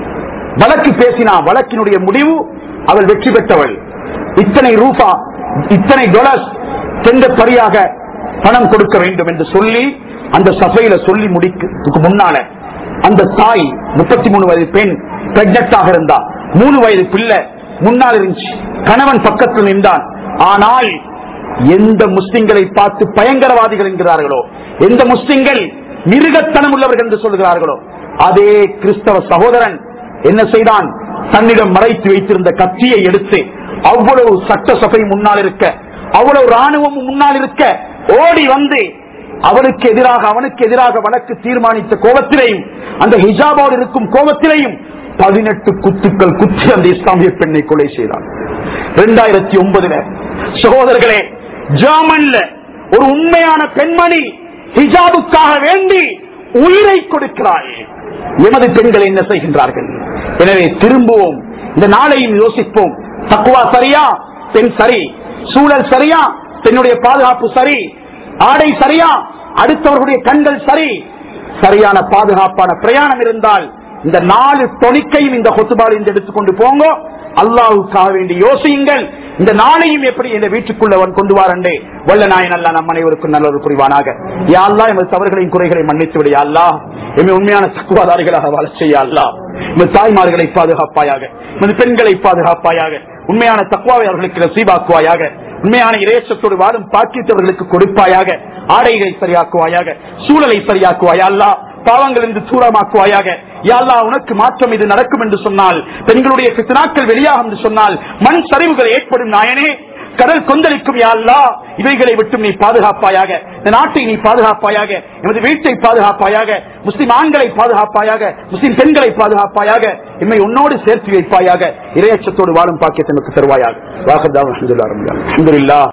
வழக்கு பேசினா வழக்கினுடைய முடிவு அவள் வெற்றி பெற்றவள் இத்தனை ரூபா இத்தனை டொலர்ஸ் சென்ற பரியாக பணம் கொடுக்க வேண்டும் என்று சொல்லி அந்த சபையில சொல்லி முடிக்கிறதுக்கு முன்னால அந்த தாய் முப்பத்தி மூணு வயது பெண் பிரெக்னட்டாக இருந்தா மூணு வயது பிள்ளை முன்னால் இருந்துச்சு கணவன் பக்கத்தில் நின்றான் ஆனால் எந்த முஸ்லிம்களை பார்த்து பயங்கரவாதிகள் என்கிறார்களோ எந்த முஸ்லிம்கள் மிருகத்தனம் உள்ளவர்கள் என்று சொல்கிறார்களோ அதே கிறிஸ்தவ சகோதரன் என்ன செய்தான் தன்னிடம் மறைத்து வைத்திருந்த கத்தியை எடுத்து அவ்வளவு சட்டசபை முன்னால் இருக்க அவ்வளவு ராணுவம் முன்னால் இருக்க ஓடி வந்து அவனுக்கு எதிராக அவனுக்கு எதிராக வழக்கு தீர்மானித்த கோபத்திலையும் அந்த ஹிஜாபோடு இருக்கும் கோபத்திலையும் பதினெட்டு குத்துக்கள் குத்தி அந்த இஸ்லாமிய பெண்ணை கொலை செய்தான் இரண்டாயிரத்தி ஒன்பதுல சகோதரர்களே ஜெர்மன்ல ஒரு உண்மையான பெண்மணி ஹிஜாபுக்காக வேண்டி உயிரை கொடுக்கிறாள் எமது பெண்கள் என்ன செய்கின்றார்கள் எனவே திரும்புவோம் இந்த நாளையும் யோசிப்போம் தக்குவா சரியா பெண் சரி சூழல் சரியா பெண்ணுடைய பாதுகாப்பு சரி ஆடை சரியா அடுத்தவர்களுடைய கண்கள் சரி சரியான பாதுகாப்பான பிரயாணம் இருந்தால் இந்த நாலு தொணிக்கையும் இந்த கொத்துபாடு இந்த எடுத்துக்கொண்டு போங்க அல்லாவுக்காக வேண்டி யோசியுங்கள் இந்த நாளையும் எப்படி இந்த வீட்டுக்குள்ள அவன் கொண்டு வாரண்டே வல்ல நாயன் அல்லா நம் அனைவருக்கும் நல்லொரு புரிவானாக யா அல்லாஹ் எமது தவறுகளின் குறைகளை மன்னித்து விடு யா அல்லாஹ் எம்மை உண்மையான தக்குவாதாரிகளாக வாழ செய்ய அல்லாஹ் எமது தாய்மார்களை பாதுகாப்பாயாக எமது பெண்களை பாதுகாப்பாயாக உண்மையான தக்குவாவை அவர்களுக்கு நசீபாக்குவாயாக உண்மையான இறைச்சத்தோடு வாழும் பாக்கியத்தவர்களுக்கு கொடுப்பாயாக ஆடைகளை சரியாக்குவாயாக சூழலை சரியாக்குவாயா அல்லா பாவங்கள் என்று தூரமாக்குவாயாக யாழ்லா உனக்கு மாற்றம் இது நடக்கும் என்று சொன்னால் பெண்களுடைய பித்தனாக்கள் வெளியாகும் என்று சொன்னால் மண் சரிவுகள் ஏற்படும் நாயனே கடல் கொந்தளிக்கும் யாழ்லா இவைகளை விட்டும் நீ பாதுகாப்பாயாக இந்த நாட்டை நீ பாதுகாப்பாயாக எமது வீட்டை பாதுகாப்பாயாக முஸ்லிம் ஆண்களை பாதுகாப்பாயாக முஸ்லிம் பெண்களை பாதுகாப்பாயாக எம்மை உன்னோடு சேர்த்து வைப்பாயாக இரையச்சத்தோடு வாழும் பாக்கியத்தை நமக்கு தருவாயாக வாகதாம் அஹமதுல்லா